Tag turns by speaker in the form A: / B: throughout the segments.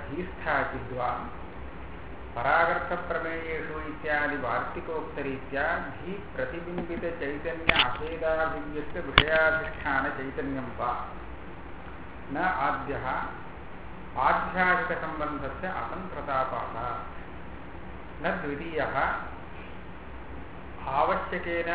A: धीस्थाचिद्वा परागर्थप्रमेयेषु इत्यादि वार्तिकोक्तरीत्या धी प्रतिबिम्बितचैतन्य अभेदाभिव्यक्तविषयाधिष्ठानचैतन्यं वा न आद्यः आध्यात्मिकसम्बन्धस्य असम्प्रतापाः न द्वितीयः आवश्यकेन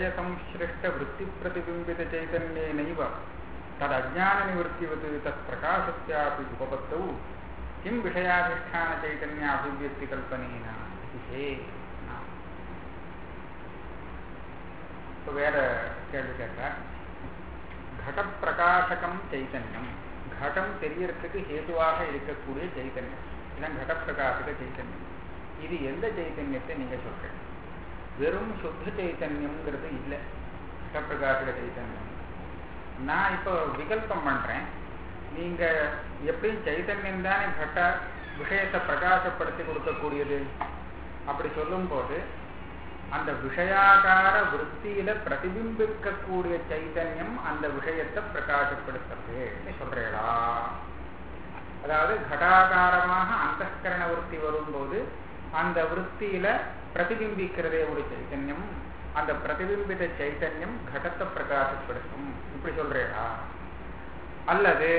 A: विषयसंश्लिष्टवृत्तिप्रतिबिम्बितचैतन्येनैव तदज्ञाननिवृत्तिवत् तत्प्रकाशस्यापि उपपत्तौ किं விஷயாதிஷ்டானச்சைத்தன்யாபிவியக்திகல்பனேன இது சேனா இப்போ வேற கேள்வி கேட்டார் கடப்பிரகாசகம் சைத்தன்யம் கடம் தெரியறதுக்கு ஹேதுவாக இருக்கக்கூடிய சைத்தன்யம் இதான் கடப்பிரகாசக சைத்தன்யம் இது எந்த சைத்தன்யத்தை நீங்க சொல்றீங்க வெறும் சுத்த சைத்தன்யம்ங்கிறது இல்லை கடப்பிரகாசக சைத்தன்யம் நான் இப்போ விகல்பம் பண்றேன் நீங்க எப்படியும் சைத்தன்யம் தானே கட்ட விஷயத்தை பிரகாசப்படுத்தி கொடுக்கக்கூடியது அப்படி சொல்லும் போது அந்த விஷயாகார விற்த்தியில பிரதிபிம்பிக்கக்கூடிய சைத்தன்யம் அந்த விஷயத்தை பிரகாசப்படுத்துறது சொல்றேடா அதாவது கடாகாரமாக அந்தகரண விற்பி வரும்போது அந்த விற்த்தியில பிரதிபிம்பிக்கிறதே ஒரு சைத்தன்யம் அந்த பிரதிபிம்பித்த சைத்தன்யம் கடத்தை பிரகாசப்படுத்தும் இப்படி சொல்றேடா அல்லது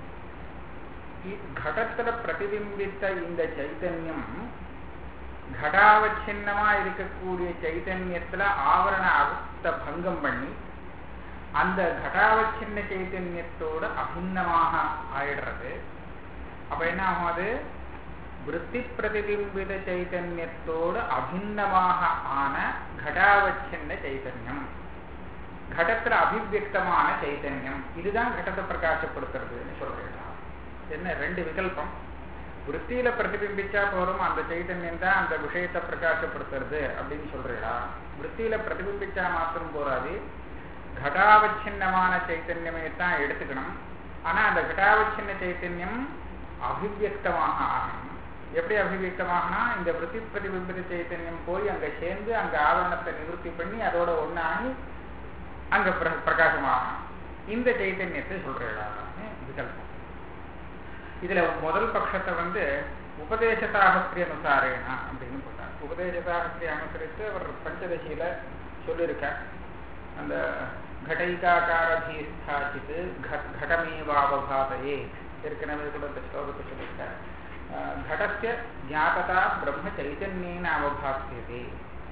A: கடத்துல பிரதிபிம்பித்த இந்த சைத்தன்யம் கடாவச்சின்னமா இருக்கக்கூடிய சைத்தன்யத்துல ஆவரண அர்த்த பங்கம் பண்ணி அந்த கடாவச்சின்ன சைத்தன்யத்தோட அபிண்ணமாக ஆயிடுறது அப்ப என்ன ஆகும் அது விற்பி பிரதிபிம்பித சைத்தன்யத்தோடு அபிண்ணமாக ஆன கடாவச்சின்ன சைத்தன்யம் கடத்துல அபிவியக்தமான சைத்தன்யம் இதுதான் கடத்தை பிரகாசப்படுத்துறதுன்னு சொல்றேன் என்ன ரெண்டு விகல்பம் விற்த்தியில பிரதிபிம்பிச்சா போறோம் அந்த சைத்தன்யம் தான் அந்த விஷயத்தை பிரகாசப்படுத்துறது அப்படின்னு சொல்றீங்களா விற்த்தியில பிரதிபிம்பிச்சா மாத்திரம் போறாது கடாவச்சின்னமான சைத்தன்யமே தான் எடுத்துக்கணும் ஆனா அந்த கடாவச்சின்ன சைத்தன்யம் அபிவியக்தமாக ஆகணும் எப்படி அபிவியக்தமாகனா இந்த விற்பி பிரதிபிம்பித்த சைத்தன்யம் போய் அங்க சேர்ந்து அங்க ஆவரணத்தை நிவர்த்தி பண்ணி அதோட ஒன்னாகி அங்க பிரகாசமாகணும் இந்த சைத்தன்யத்தை சொல்றான்னு விகல்பம் இதுல முதல் பட்சத்தை வந்து உபதேசதாகஸ்திரி அனுசாரேனா அப்படின்னு போட்டார் உபதேசதாகஸ்திரி அனுசரித்து அவர் பஞ்சதசியில சொல்லியிருக்கார் அந்த घटैकाकारधीस्थाचित् घटमेवावभातये ஏற்கனவே கூட இந்த ஸ்லோகத்தை சொல்லியிருக்கார் घटस्य ज्ञातता ब्रह्मचैतन्येन अवभास्यते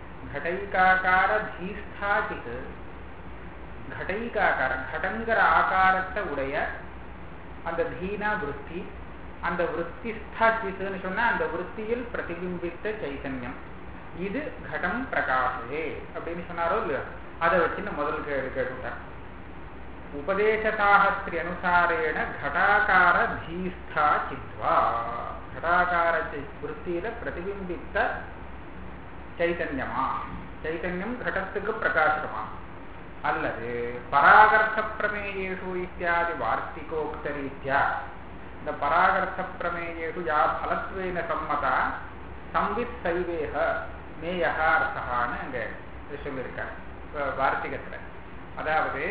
A: घटैकाकारधीस्थाचित् घटैकाकार घटங்கிற ஆகாரத்தை உடைய அந்த தீனா விற்பி அந்த விற்பி ஸ்தாச்சித்துன்னு சொன்னா அந்த விற்பியில் பிரதிபிம்பித்த சைத்தன்யம் இது கடம் பிரகாசே அப்படின்னு சொன்னாரோ இல்லையோ அதை வச்சு முதல் கேள்வி கேட்டுட்டார் உபதேசதாகஸ்திரி அனுசாரேன கடாகார தீஸ்தா சித்வா கடாகார விற்பியில பிரதிபிம்பித்த சைத்தன்யமா சைத்தன்யம் கடத்துக்கு பிரகாசமா அல்லது பராகர்த்த பிரமேயேஷு இத்தியாதி வார்த்திகோக்தரீத்யா இந்த பராகர்த்த பிரமேயேஷு யா பலத்வேன சம்மதா சம்வித் சைவேக மேயா அர்த்தகான்னு அங்க சொல்லியிருக்காங்க வார்த்திகத்துல அதாவது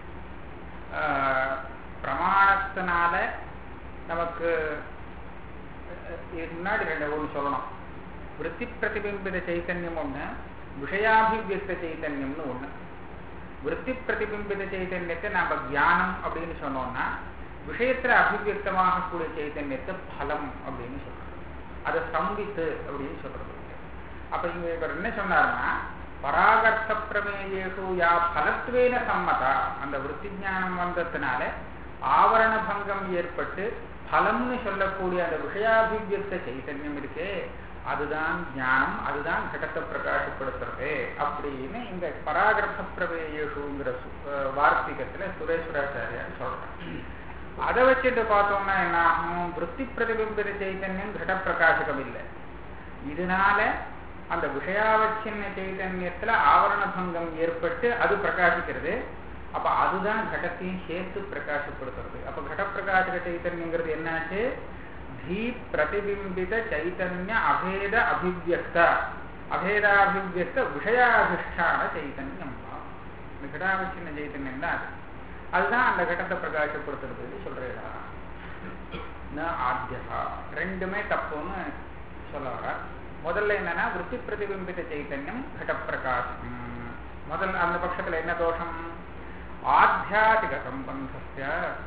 A: பிரமாணத்தினால நமக்கு இதுக்கு முன்னாடி ரெண்டு ஒன்று சொல்லணும் விற்பி பிரதிபிம்பித சைத்தன்யம் ஒண்ணு விஷயாபிவியக்த சைத்தன்யம்னு ஒண்ணு விற்பி பிரதிபிம்பித சைத்தன்யத்தை நாம தியானம் அப்படின்னு சொன்னோம்னா விஷயத்துல அபிவியக்தமாகக்கூடிய சைத்தன்யத்தை பலம் அப்படின்னு சொல்றது அதை சம்பித்து அப்படின்னு சொல்றது அப்ப இங்க இவர் என்ன சொன்னார்னா பராகர்த்த பிரமேயேஷு யா பலத்வேன சம்மதா அந்த விற்பி ஞானம் வந்ததுனால ஆவரண பங்கம் ஏற்பட்டு பலம்னு சொல்லக்கூடிய அந்த விஷயாபிவியக்த சைத்தன்யம் இருக்கே அதுதான் ஞானம் அதுதான் கடத்தை பிரகாசப்படுத்துறது அப்படின்னு இந்த பராகர்த்த பிரமேயேஷுங்கிற வார்த்திகத்துல சுரேஸ்வராச்சாரியார் சொல்றாங்க அதை வச்சுட்டு பார்த்தோம்னா என்ன ஆகும் விற்பி பிரதிபிம்பித சைத்தன்யம் கட பிரகாசகம் இல்லை இதனால அந்த விஷயாவச்சின்ன சைதன்யத்துல ஆவரண பங்கம் ஏற்பட்டு அது பிரகாசிக்கிறது அப்ப அதுதான் கடத்தையும் சேர்த்து பிரகாசப்படுத்துறது அப்ப கட பிரகாசக சைத்தன்யங்கிறது என்னாச்சு தீ பிரதிபிம்பித சைத்தன்ய அபேத அபிவியக்த அபேதாபிவியக்த விஷயாதிஷ்டான சைத்தன்யம் இந்த கடாவச்சின்ன சைத்தன்யம் தான் அது அதுதான் அந்த கடத்தை பிரகாசப்படுத்துறது சொல்றேடா ந ஆத்தியா ரெண்டுமே தப்புன்னு சொல்ல வர முதல்ல என்னன்னா விற்பி பிரதிபிம்பித சைத்தன்யம் கடப்பிரகாசம் முதல்ல அந்த பட்சத்துல என்ன தோஷம் ஆத்தியாதிக சம்பந்தஸ்ய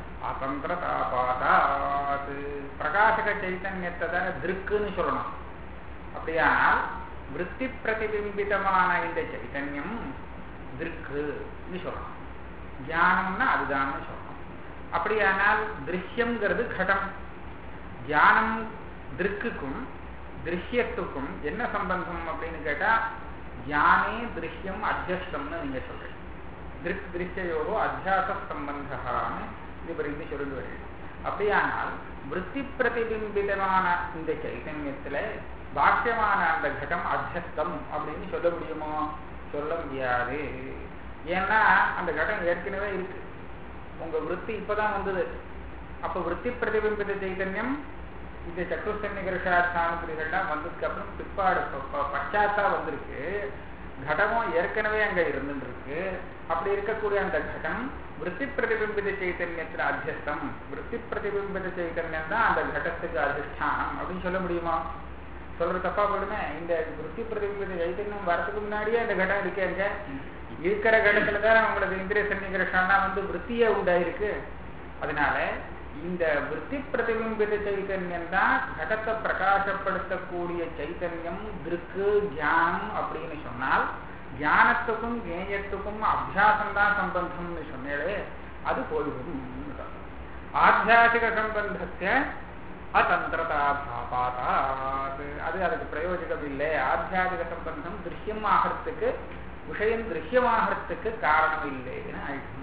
A: அசந்திரதாபாதாத் பிரகாசக சைத்தன்யத்தை தானே திருக்குன்னு சொல்லணும் அப்படியானால் விற்பி பிரதிபிம்பிதமான இந்த சைத்தன்யம் திருக்குன்னு சொல்லணும் தியானம்னா அதுதான்னு சொல்லணும் அப்படியானால் திருஷ்யம்ங்கிறது கடம் தியானம் திருக்குக்கும் திருஷ்யத்துக்கும் என்ன சம்பந்தம் அப்படின்னு கேட்டா தியானே திருஷ்யம் அத்தியஸ்தம்னு நீங்க சொல்றீங்க திருக் திருஷ்யோகோ அத்தியாச சம்பந்தான்னு இது பிரிந்து சொல்லிட்டு வருது அப்படியானால் விற்பி பிரதிபிம்பிதமான இந்த சைத்தன்யத்துல பாக்கியமான அந்த கடம் அத்தியஸ்தம் அப்படின்னு சொல்ல முடியுமோ சொல்ல முடியாது ஏன்னா அந்த கடம் ஏற்கனவே இருக்கு உங்க விற்பி இப்பதான் வந்தது அப்ப விற்பி பிரதிபிம்பித சைத்தன்யம் இந்த சத்துர்சன்னிகர்ஷாஸ்தானத்திரிகள்லாம் வந்ததுக்கு அப்புறம் பிற்பாடு பச்சாத்தா வந்திருக்கு கடமும் ஏற்கனவே அங்க இருந்துட்டு இருக்கு அப்படி இருக்கக்கூடிய அந்த கடம் விற்பி பிரதிபிம்பித சைத்தன்யத்துல அத்தியஸ்தம் விற்பி பிரதிபிம்பித சைத்தன்யம் தான் அந்த கடத்துக்கு அதிஷ்டானம் அப்படின்னு சொல்ல முடியுமா சொல்றது தப்பா போடுமே இந்த விற்பி பிரதிபிம்பித சைத்தன்யம் வரதுக்கு முன்னாடியே அந்த கடம் இருக்கே இருக்க இருக்கிற கடத்துல தான் உங்களுக்கு இந்திரிய சன்னிகிரஷம்லாம் வந்து விற்த்தியே உண்டாயிருக்கு அதனால இந்த விற்பி பிரதிபிம்பித சைத்தன்யம் தான் கடத்தை பிரகாசப்படுத்தக்கூடிய சைத்தன்யம் திருக்கு தியானம் அப்படின்னு சொன்னால் தியானத்துக்கும் ஜேயத்துக்கும் அபியாசம் தான் சம்பந்தம்னு சொன்னாலே அது போய்விடும் ஆத்தியாசிக சம்பந்தத்தை அத்தந்திரதா பாபாதாத் அது அதுக்கு பிரயோஜனம் இல்லை ஆத்தியாசிக சம்பந்தம் திருஷ்யம் ஆகிறதுக்கு விஷயம் திருஷ்யமாகிறதுக்கு காரணம் இல்லைன்னு ஆயிடுச்சு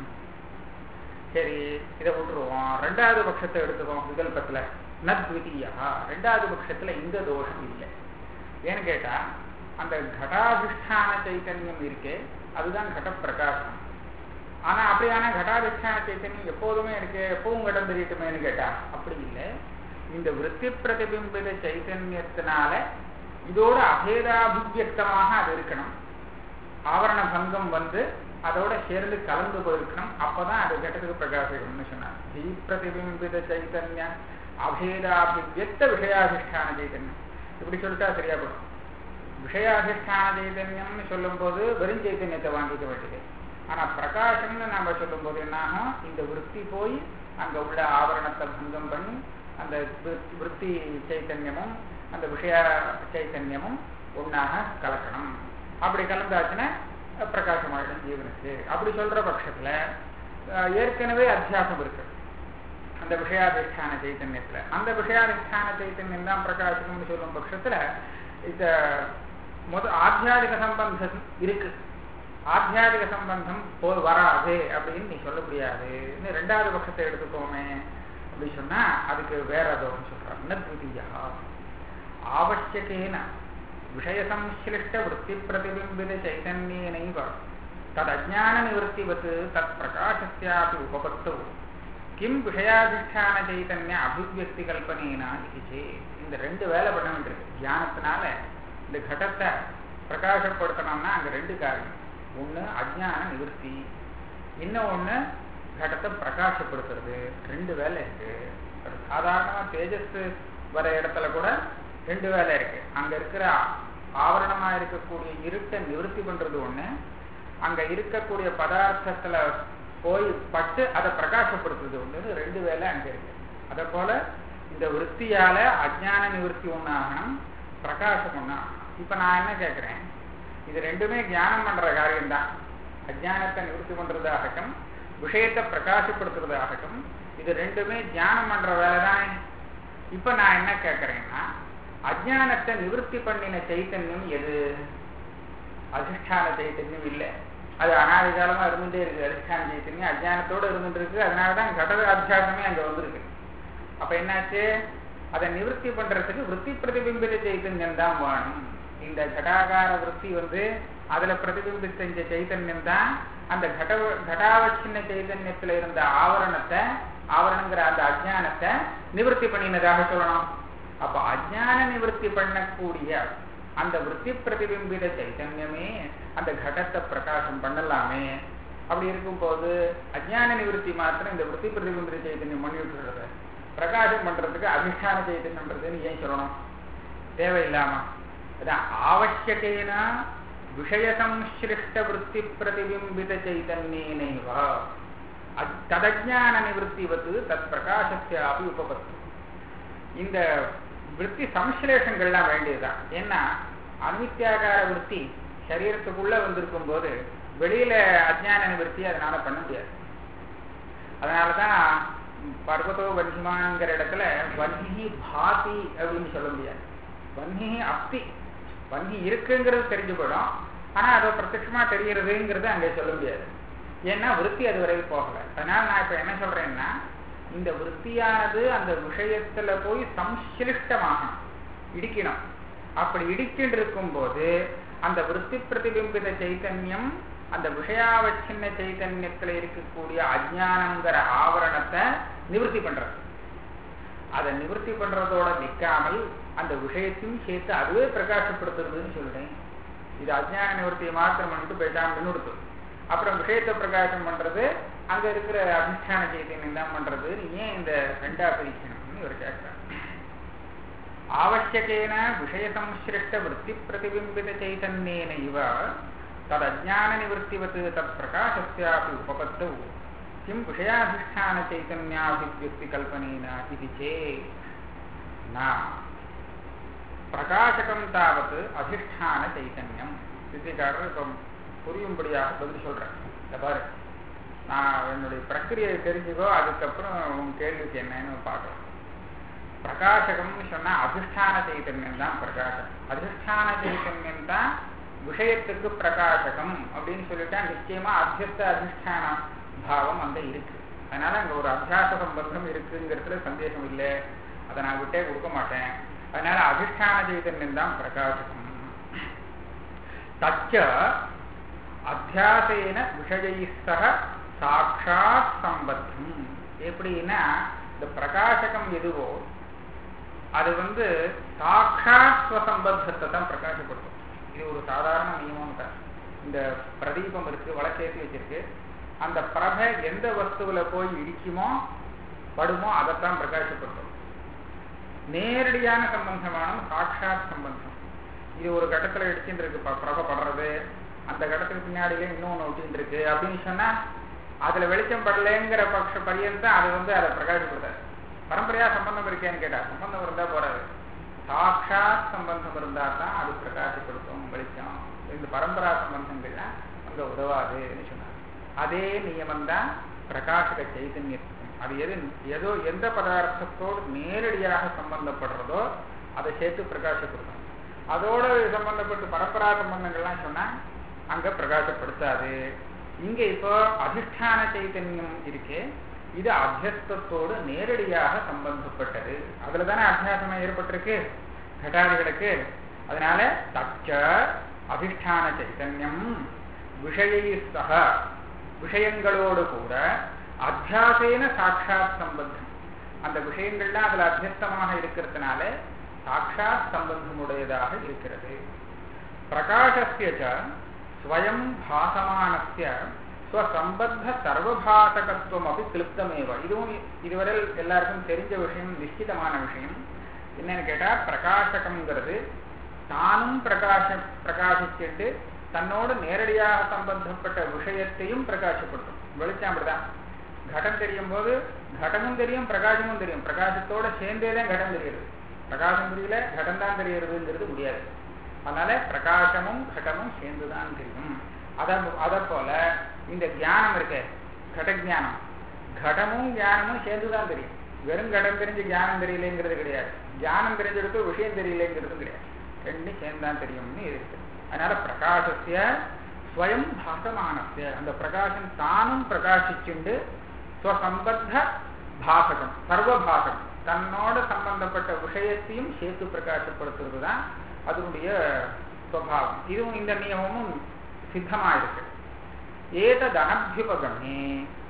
A: சரி இதை விட்டுருவோம் ரெண்டாவது பட்சத்தை எடுத்துக்கோம் விகல்பத்துல நத்விதீயா ரெண்டாவது பட்சத்துல இந்த தோஷம் இல்லை ஏன்னு கேட்டா அந்த கடாதிஷ்டான சைத்தன்யம் இருக்கே அதுதான் கடப்பிரகாசம் ஆனா அப்படியான கடாதிஷ்டான சைத்தன்யம் எப்போதுமே இருக்கு எப்பவும் கடம் தெரியட்டுமேன்னு கேட்டா அப்படி இல்லை இந்த விற்பி பிரதிபிம்பித சைத்தன்யத்தினால இதோட அபேதாபிவியக்தமாக அது இருக்கணும் ஆவரண பங்கம் வந்து அதோட சேர்ந்து கலந்து போயிருக்கணும் அப்பதான் அது கட்டத்துக்கு பிரகாசிக்கணும்னு சொன்னார் ஜீ பிரதிபிம்பித சைத்தன்ய அபேதாபிவியக்த விஷயாதிஷ்டான சைத்தன்யம் இப்படி சொல்லிட்டா சரியா போடும் விஷயாதிஷ்டான சைத்தன்யம்னு சொல்லும் போது வெறும் சைத்தன்யத்தை வாங்கிக்க வேண்டியது ஆனா பிரகாசம்னு நாம சொல்லும் போது என்னாகும் இந்த விற்பி போய் அங்க உள்ள ஆவரணத்தை பங்கம் பண்ணி அந்த விற்பி சைத்தன்யமும் அந்த விஷய சைத்தன்யமும் ஒன்னாக கலக்கணும் அப்படி கலந்தாச்சுன்னா பிரகாசமாயிடும் ஜீவனுக்கு அப்படி சொல்ற பட்சத்துல ஏற்கனவே அத்தியாசம் இருக்கு அந்த விஷயாதிஷ்டான சைத்தன்யத்துல அந்த விஷயாதிஷ்டான சைத்தன்யம் தான் பிரகாசம்னு சொல்லும் பட்சத்துல இந்த முத ஆத்தியாதிக சம்பந்தம் இருக்கு ஆத்தியாதிக சம்பந்தம் போய் வராது அப்படின்னு நீ சொல்ல முடியாது ரெண்டாவது பட்சத்தை எடுத்துக்கோமே அப்படின்னு சொன்னா அதுக்கு வேற தோஷம் சொல்றாங்க நத்விதீயா ஆவசியக்கேன விஷயசம்சிலிஷ்ட விற்பி பிரதிபிம்பித சைதன்யனைவ ததஜான நிவர்த்திவத் தத் பிரகாசஸ்யாபி உபபத்தோ கிம் விஷயாதிஷ்டான சைத்தன்ய அபிவியக்தி கல்பனேனா இது இந்த ரெண்டு வேலை பண்ண வேண்டியிருக்கு தியானத்தினால இந்த கடத்தை பிரகாசப்படுத்தணும்னா அங்க ரெண்டு காரியம் ஒண்ணு அஜ்ஞான நிவர்த்தி இன்னும் ஒண்ணு கடத்தை பிரகாசப்படுத்துறது ரெண்டு வேலை இருக்கு சாதாரணமா தேஜஸ் வர இடத்துல கூட ரெண்டு வேலை இருக்கு அங்க இருக்கிற ஆவரணமா இருக்கக்கூடிய இருட்டை நிவர்த்தி பண்றது ஒண்ணு அங்க இருக்கக்கூடிய பதார்த்தத்துல போய் பட்டு அதை பிரகாசப்படுத்துறது ஒண்ணு ரெண்டு வேலை அங்க இருக்கு அத போல இந்த விற்த்தியால அஜ்ஞான நிவர்த்தி ஒண்ணாகணும் பிரகாசம் ஒண்ணாகணும் இப்ப நான் என்ன கேட்கிறேன் இது ரெண்டுமே தியானம் பண்ற காரியம்தான் அஜ்ஞானத்தை நிவர்த்தி பண்றதாகட்டும் விஷயத்தை பிரகாசப்படுத்துறதாகட்டும் இது ரெண்டுமே தியானம் பண்ற வேலை தானே இப்ப நான் என்ன கேட்கிறேன்னா அஜானத்தை நிவர்த்தி பண்ணின சைத்தன்யம் எது அதிஷ்டான சைத்தன்யம் இல்லை அது அனாதி காலமா இருந்துட்டே இருக்கு அதிஷ்டான சைத்தன்யம் அஜானத்தோட இருந்துட்டு இருக்கு அதனாலதான் கடல் அத்தியாசமே அங்க வந்திருக்கு அப்ப என்னாச்சு அதை நிவர்த்தி பண்றதுக்கு விற்பி பிரதிபிம்பித சைத்தன்யம் தான் வேணும் இந்த கடாகார விற்பி வந்து அதுல பிரதிபிம்பி செஞ்ச சைத்தன்யம் தான் அந்த கட கடாவச்சின்ன சைதன்யத்துல இருந்த ஆவரணத்தை ஆவரணங்கிற அந்த அஜானத்தை நிவர்த்தி பண்ணினதாக சொல்லணும் அப்ப அஜான நிவர்த்தி பண்ணக்கூடிய அந்த விற்பி பிரதிபிம்பித சைத்தன்யமே அந்த கடத்தை பிரகாசம் பண்ணலாமே அப்படி இருக்கும்போது அஜான நிவர்த்தி மாத்திரம் இந்த விற்பி பிரதிபிம்பித சைத்தன்யம் பண்ணி விட்டுறது பிரகாசம் பண்றதுக்கு அதிஷ்டான சைத்தன்யம்ன்றதுன்னு ஏன் சொல்லணும் தேவையில்லாம அதான் ஆவசியகேன விஷயசம்சிருஷ்ட விற்பி பிரதிபிம்பித சைத்தன்யேனைவ ததஜான நிவத்திவத்து தத் பிரகாசத்தியாபி உபபத்து இந்த விற்பி சம்ஸ்லேஷங்கள்லாம் வேண்டியதுதான் ஏன்னா அனித்தியாகார விற்பி சரீரத்துக்குள்ள வந்திருக்கும் போது வெளியில அஜ்ஞான நிவர்த்தி அதனால பண்ண முடியாது அதனாலதான் பர்வதோ வன்னிமாங்கிற இடத்துல வன்னி பாதி அப்படின்னு சொல்ல முடியாது வன்னி அப்தி வன்னி இருக்குங்கிறது தெரிஞ்சு போயிடும் ஆனா அது பிரத்யட்சமா தெரியறதுங்கிறது அங்கே சொல்ல முடியாது ஏன்னா விற்பி அது வரைக்கும் போகல அதனால நான் இப்ப என்ன சொல்றேன்னா இந்த விற்பியானது அந்த விஷயத்துல போய் சம்சிலிஷ்டமாகணும் இடிக்கணும் அப்படி இடிக்கிட்டு இருக்கும் போது அந்த விற்பி பிரதிபிம்பித சைத்தன்யம் அந்த விஷயாவச்சின்ன சைத்தன்யத்துல இருக்கக்கூடிய அஜானங்கிற ஆவரணத்தை நிவர்த்தி பண்றது அதை நிவர்த்தி பண்றதோட நிற்காமல் அந்த விஷயத்தையும் சேர்த்து அதுவே பிரகாசப்படுத்துறதுன்னு சொல்றேன் இது அஜ்ஞான நிவர்த்தியை மாத்திரம் பண்ணிட்டு பேசாமல் நிறுத்து அப்புறம் விஷயத்தை பிரகாசம் பண்றது அங்க இருக்கிற அதிஷ்டான சைத்தன்யம் தான் பண்றது ஏன் இந்த ரெண்டா பிரிக்கணும்னு இவர் கேட்கிறார் ஆவசியகேன விஷயசம்சிருஷ்ட விற்பி பிரதிபிம்பித சைத்தன்யேன இவ ததஜான நிவர்த்திவத் தத் பிரகாசஸ்யாபி உபபத்தௌ கிம் விஷயாதிஷ்டான சைத்தன்யாபிவியக்தி கல்பனேன இது சேத் ந பிரகாசகம் தாவது அதிஷ்டான சைத்தன்யம் சித்திக்காரர் இப்போ புரியும்படியாக பதில் சொல்றேன் இந்த பாரு நான் என்னுடைய பிரக்கிரியை தெரிஞ்சுக்கோ அதுக்கப்புறம் உன் கேள்விக்கு என்னன்னு பார்க்கலாம் பிரகாசகம்னு சொன்னா அதிஷ்டான சைத்தன்யம் தான் பிரகாசம் அதிஷ்டான சைத்தன்யம் தான் விஷயத்துக்கு பிரகாசகம் அப்படின்னு சொல்லிட்டா நிச்சயமா அத்தியஸ்த அதிஷ்டான பாவம் அங்க இருக்கு அதனால அங்க ஒரு அத்தியாச சம்பந்தம் இருக்குங்கிறதுல சந்தேகம் இல்லை அதை நான் விட்டே கொடுக்க மாட்டேன் அதனால அதிஷ்டான சைதன்யம் தான் பிரகாசகம் தச்ச அத்தியாசேன விஷயைஸ்தக சாட்சாத் சம்பத்தம் எப்படின்னா இந்த பிரகாசகம் எதுவோ அது வந்து சாட்சாத் ஸ்வசம்பத்தத்தை தான் பிரகாசப்படுத்தும் இது ஒரு சாதாரண நியமம் தான் இந்த பிரதீபம் இருக்கு வழக்கேற்றி வச்சிருக்கு அந்த பிரபை எந்த வஸ்துவில போய் இடிக்குமோ படுமோ அதைத்தான் பிரகாசப்படுத்தும் நேரடியான சம்பந்தமான சாட்சாத் சம்பந்தம் இது ஒரு கட்டத்துல இடிச்சுட்டு இருக்கு பிரபை படுறது அந்த கட்டத்துக்கு பின்னாடியில இன்னொன்னு ஒட்டின்னு இருக்கு அப்படின்னு சொன்னா அதுல வெளிச்சம் படலைங்கிற பட்ச பரியந்தம் அது வந்து அதை பிரகாசப்படுத்தாது பரம்பரையா சம்பந்தம் இருக்கேன்னு கேட்டா சம்பந்தம் இருந்தா போறாது சாட்சாத் சம்பந்தம் இருந்தா தான் அது பிரகாசப்படுத்தும் வெளிச்சம் இந்த பரம்பரா சம்பந்தங்கள்லாம் அங்க உதவாதுன்னு சொன்னார் அதே நியமம் தான் பிரகாசக சைதன்யத்துக்கும் அது எது ஏதோ எந்த பதார்த்தத்தோடு நேரடியாக சம்பந்தப்படுறதோ அதை சேர்த்து பிரகாசப்படுத்தும் அதோட சம்பந்தப்பட்டு பரம்பரா சம்பந்தங்கள்லாம் சொன்னா அங்க பிரகாசப்படுத்தாது இங்க இப்போ அதிஷ்டான சைத்தன்யம் இருக்கே இது அத்தியஸ்தத்தோடு நேரடியாக சம்பந்தப்பட்டது அதுல தானே அத்தியாசம் ஏற்பட்டிருக்கு கட்டாதிகளுக்கு அதனால தச்ச அதிஷ்டான சைத்தன்யம் விஷயை சக விஷயங்களோடு கூட அத்தியாசேன சாட்சாத் சம்பந்தம் அந்த விஷயங்கள்லாம் அதுல அத்தியஸ்தமாக இருக்கிறதுனால சாட்சாத் சம்பந்தமுடையதாக இருக்கிறது பிரகாசஸ்ய ஸ்வயம் பாசமானஸ்ய ஸ்வசம்பத்த சர்வபாசகத்துவம் அப்படி கிளிப்தமேவ இதுவும் இதுவரை எல்லாருக்கும் தெரிஞ்ச விஷயம் நிச்சிதமான விஷயம் என்னன்னு கேட்டா பிரகாசகம்ங்கிறது தானும் பிரகாச பிரகாசிச்சுட்டு தன்னோடு நேரடியாக சம்பந்தப்பட்ட விஷயத்தையும் பிரகாசப்படுத்தும் வெளிச்சம் அப்படிதான் கடம் தெரியும் போது கடமும் தெரியும் பிரகாசமும் தெரியும் பிரகாசத்தோட சேர்ந்தே தான் கடம் தெரியுது பிரகாசம் தெரியல கடம் தான் தெரியறதுங்கிறது முடியாது அதனால பிரகாசமும் கடமும் சேர்ந்துதான் தெரியும் அத அத போல இந்த தியானம் இருக்கு கட ஜானம் கடமும் ஞானமும் சேர்ந்துதான் தெரியும் வெறும் கடம் தெரிஞ்சு ஞானம் தெரியலங்கிறது கிடையாது ஞானம் தெரிஞ்செடுத்து விஷயம் தெரியலங்கிறதும் கிடையாது ரெண்டும் சேர்ந்தான் தெரியும்னு இருக்கு அதனால பிரகாசத்திய ஸ்வயம் பாசமானத்திய அந்த பிரகாசம் தானும் பிரகாசிச்சுண்டு ஸ்வசம்பத்த பாசகம் சர்வபாசகம் தன்னோட சம்பந்தப்பட்ட விஷயத்தையும் சேர்த்து பிரகாசப்படுத்துறது தான் அதனுடைய சுவாவம் இதுவும் இந்த நியமமும் சித்தமா இருக்கு ஏதத் அனபியுபகமே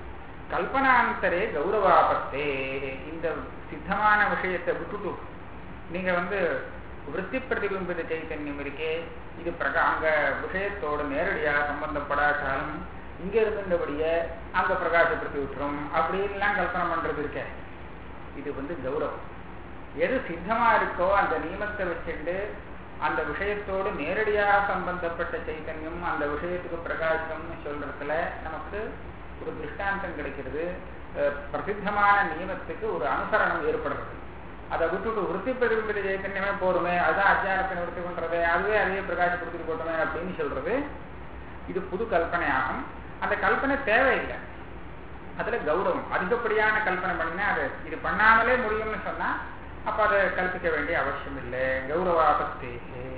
A: கல்பனாந்தரே கௌரவாபத்தே இந்த சித்தமான விஷயத்தை விட்டுட்டு நீங்க வந்து விற்பி பிரதிபிம்பித சைத்தன்யம் இருக்கே இது பிரகா அங்க விஷயத்தோடு நேரடியாக சம்பந்தப்படாட்டாலும் இங்க இருந்தபடியே அங்க பிரகாசப்படுத்தி விட்டுரும் அப்படின்லாம் கல்பனை பண்றது இருக்க இது வந்து கௌரவம் எது சித்தமா இருக்கோ அந்த நியமத்தை வச்சுட்டு அந்த விஷயத்தோடு நேரடியாக சம்பந்தப்பட்ட சைத்தன்யம் அந்த விஷயத்துக்கு பிரகாசம்னு சொல்றதுல நமக்கு ஒரு திருஷ்டாந்தம் கிடைக்கிறது அஹ் பிரசித்தமான நியமத்துக்கு ஒரு அனுசரணம் ஏற்படுறது அதை விட்டுட்டு விருத்தி பிரதிபித்த சைத்தன்யமே போருமே அதுதான் அஜானத்தை நிவர்த்தி பண்றது அதுவே அதையே பிரகாசப்படுத்தி போட்டோமே அப்படின்னு சொல்றது இது புது கல்பனையாகும் அந்த கல்பனை தேவையில்லை அதுல கௌரவம் அதிகப்படியான கல்பனை பண்ணினா அது இது பண்ணாமலே முடியும்னு சொன்னா அப்ப அதை கல்பிக்க வேண்டிய அவசியம் இல்லை கௌரவாபத்தே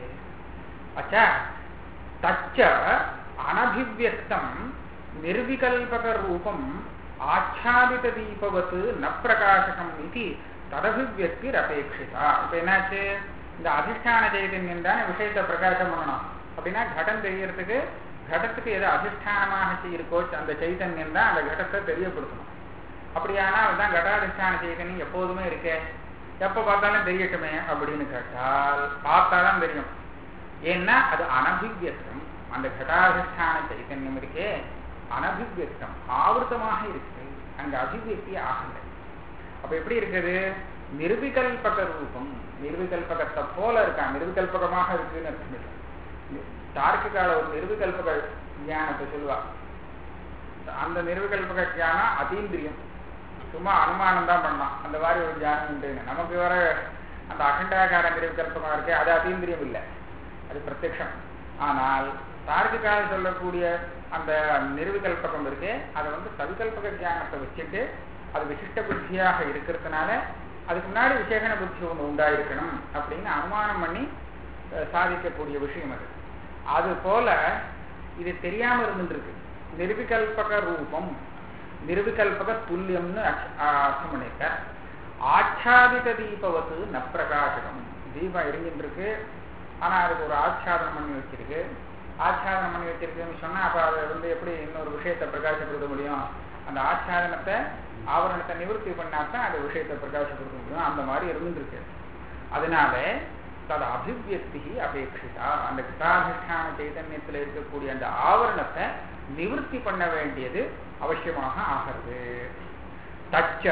A: அச்சா தச்ச அனபிவியஸ்தம் நிர்விகல்பக ரூபம் ஆச்சாதித தீபவத்து ந பிரகாசகம் இது ததபிவியக்திர் அபேட்சிதா இப்ப என்னாச்சு இந்த அதிஷ்டான சைதன்யம் தானே விஷயத்தை பிரகாசம் பண்ணணும் அப்படின்னா கடம் தெரியறதுக்கு கடத்துக்கு எது அதிஷ்டானமாக இருக்கோ அந்த சைதன்யம் தான் அந்த கடத்தை தெரியப்படுத்தணும் அப்படியானால் அதுதான் கடாதிஷ்டான சைதன்யம் எப்போதுமே இருக்கே எப்போ பார்த்தாலும் தெரியட்டுமே அப்படின்னு கேட்டால் பார்த்தாதான் தெரியும் ஏன்னா அது அனபிவியஸ்தம் அந்த கடாதிஷ்டான சைதன்யம் இருக்கே அனபிவியஸ்தம் ஆவர்த்தமாக இருக்கு அங்க அபிவியக்தி ஆகலை அப்ப எப்படி இருக்குது நிர்விகல்பக ரூபம் நிர்விகல்பகத்தை போல இருக்கா நிர்விகல்பகமாக இருக்குன்னு அர்த்தம் இல்லை தார்க்கிகால ஒரு நிர்விகல்பக ஞானத்தை சொல்லுவா அந்த நிர்விகல்பக ஞானம் அதீந்திரியம் சும்மா அனுமானம் தான் பண்ணலாம் அந்த மாதிரி ஒரு ஞானம் உண்டுன்னு நமக்கு வர அந்த அகண்டாகார நிர்விகல்பமா இருக்கே அது அதீந்திரியம் இல்லை அது பிரத்யக்ஷம் ஆனால் தார்க்கிகால சொல்லக்கூடிய அந்த நிர்விகல்பகம் இருக்கே அதை வந்து சவிகல்பக ஞானத்தை வச்சுட்டு அது விசிஷ்ட புத்தியாக இருக்கிறதுனால அதுக்கு முன்னாடி விசேஷண புத்தி ஒன்று உண்டாயிருக்கணும் அப்படின்னு அனுமானம் பண்ணி சாதிக்கக்கூடிய விஷயம் அது அது போல இது தெரியாம இருந்துருக்கு நிர்விகல்பக ரூபம் நிர்விகல்பக துல்லியம்னு அர்த்தம் பண்ணிருக்க ஆச்சாதித தீபவத்து நப்பிரகாசகம் தீபம் எரிஞ்சிட்டு இருக்கு ஆனா அதுக்கு ஒரு ஆச்சாதனம் பண்ணி வச்சிருக்கு ஆச்சாதனம் பண்ணி வச்சிருக்குன்னு சொன்னா அப்ப அதை வந்து எப்படி இன்னொரு விஷயத்தை பிரகாசப்படுத்த முடியும் அந்த ஆச்சாதனத்தை ஆவரணத்தை நிவர்த்தி பண்ணாதான் அந்த விஷயத்தை பிரகாசப்படுத்த முடியும் அந்த மாதிரி இருந்துருக்கு அதனால தது அபிவியக்தி அபேட்சிதா அந்த கிருதாதிஷ்டான சைதன்யத்தில் இருக்கக்கூடிய அந்த ஆவரணத்தை நிவர்த்தி பண்ண வேண்டியது அவசியமாக ஆகிறது தச்ச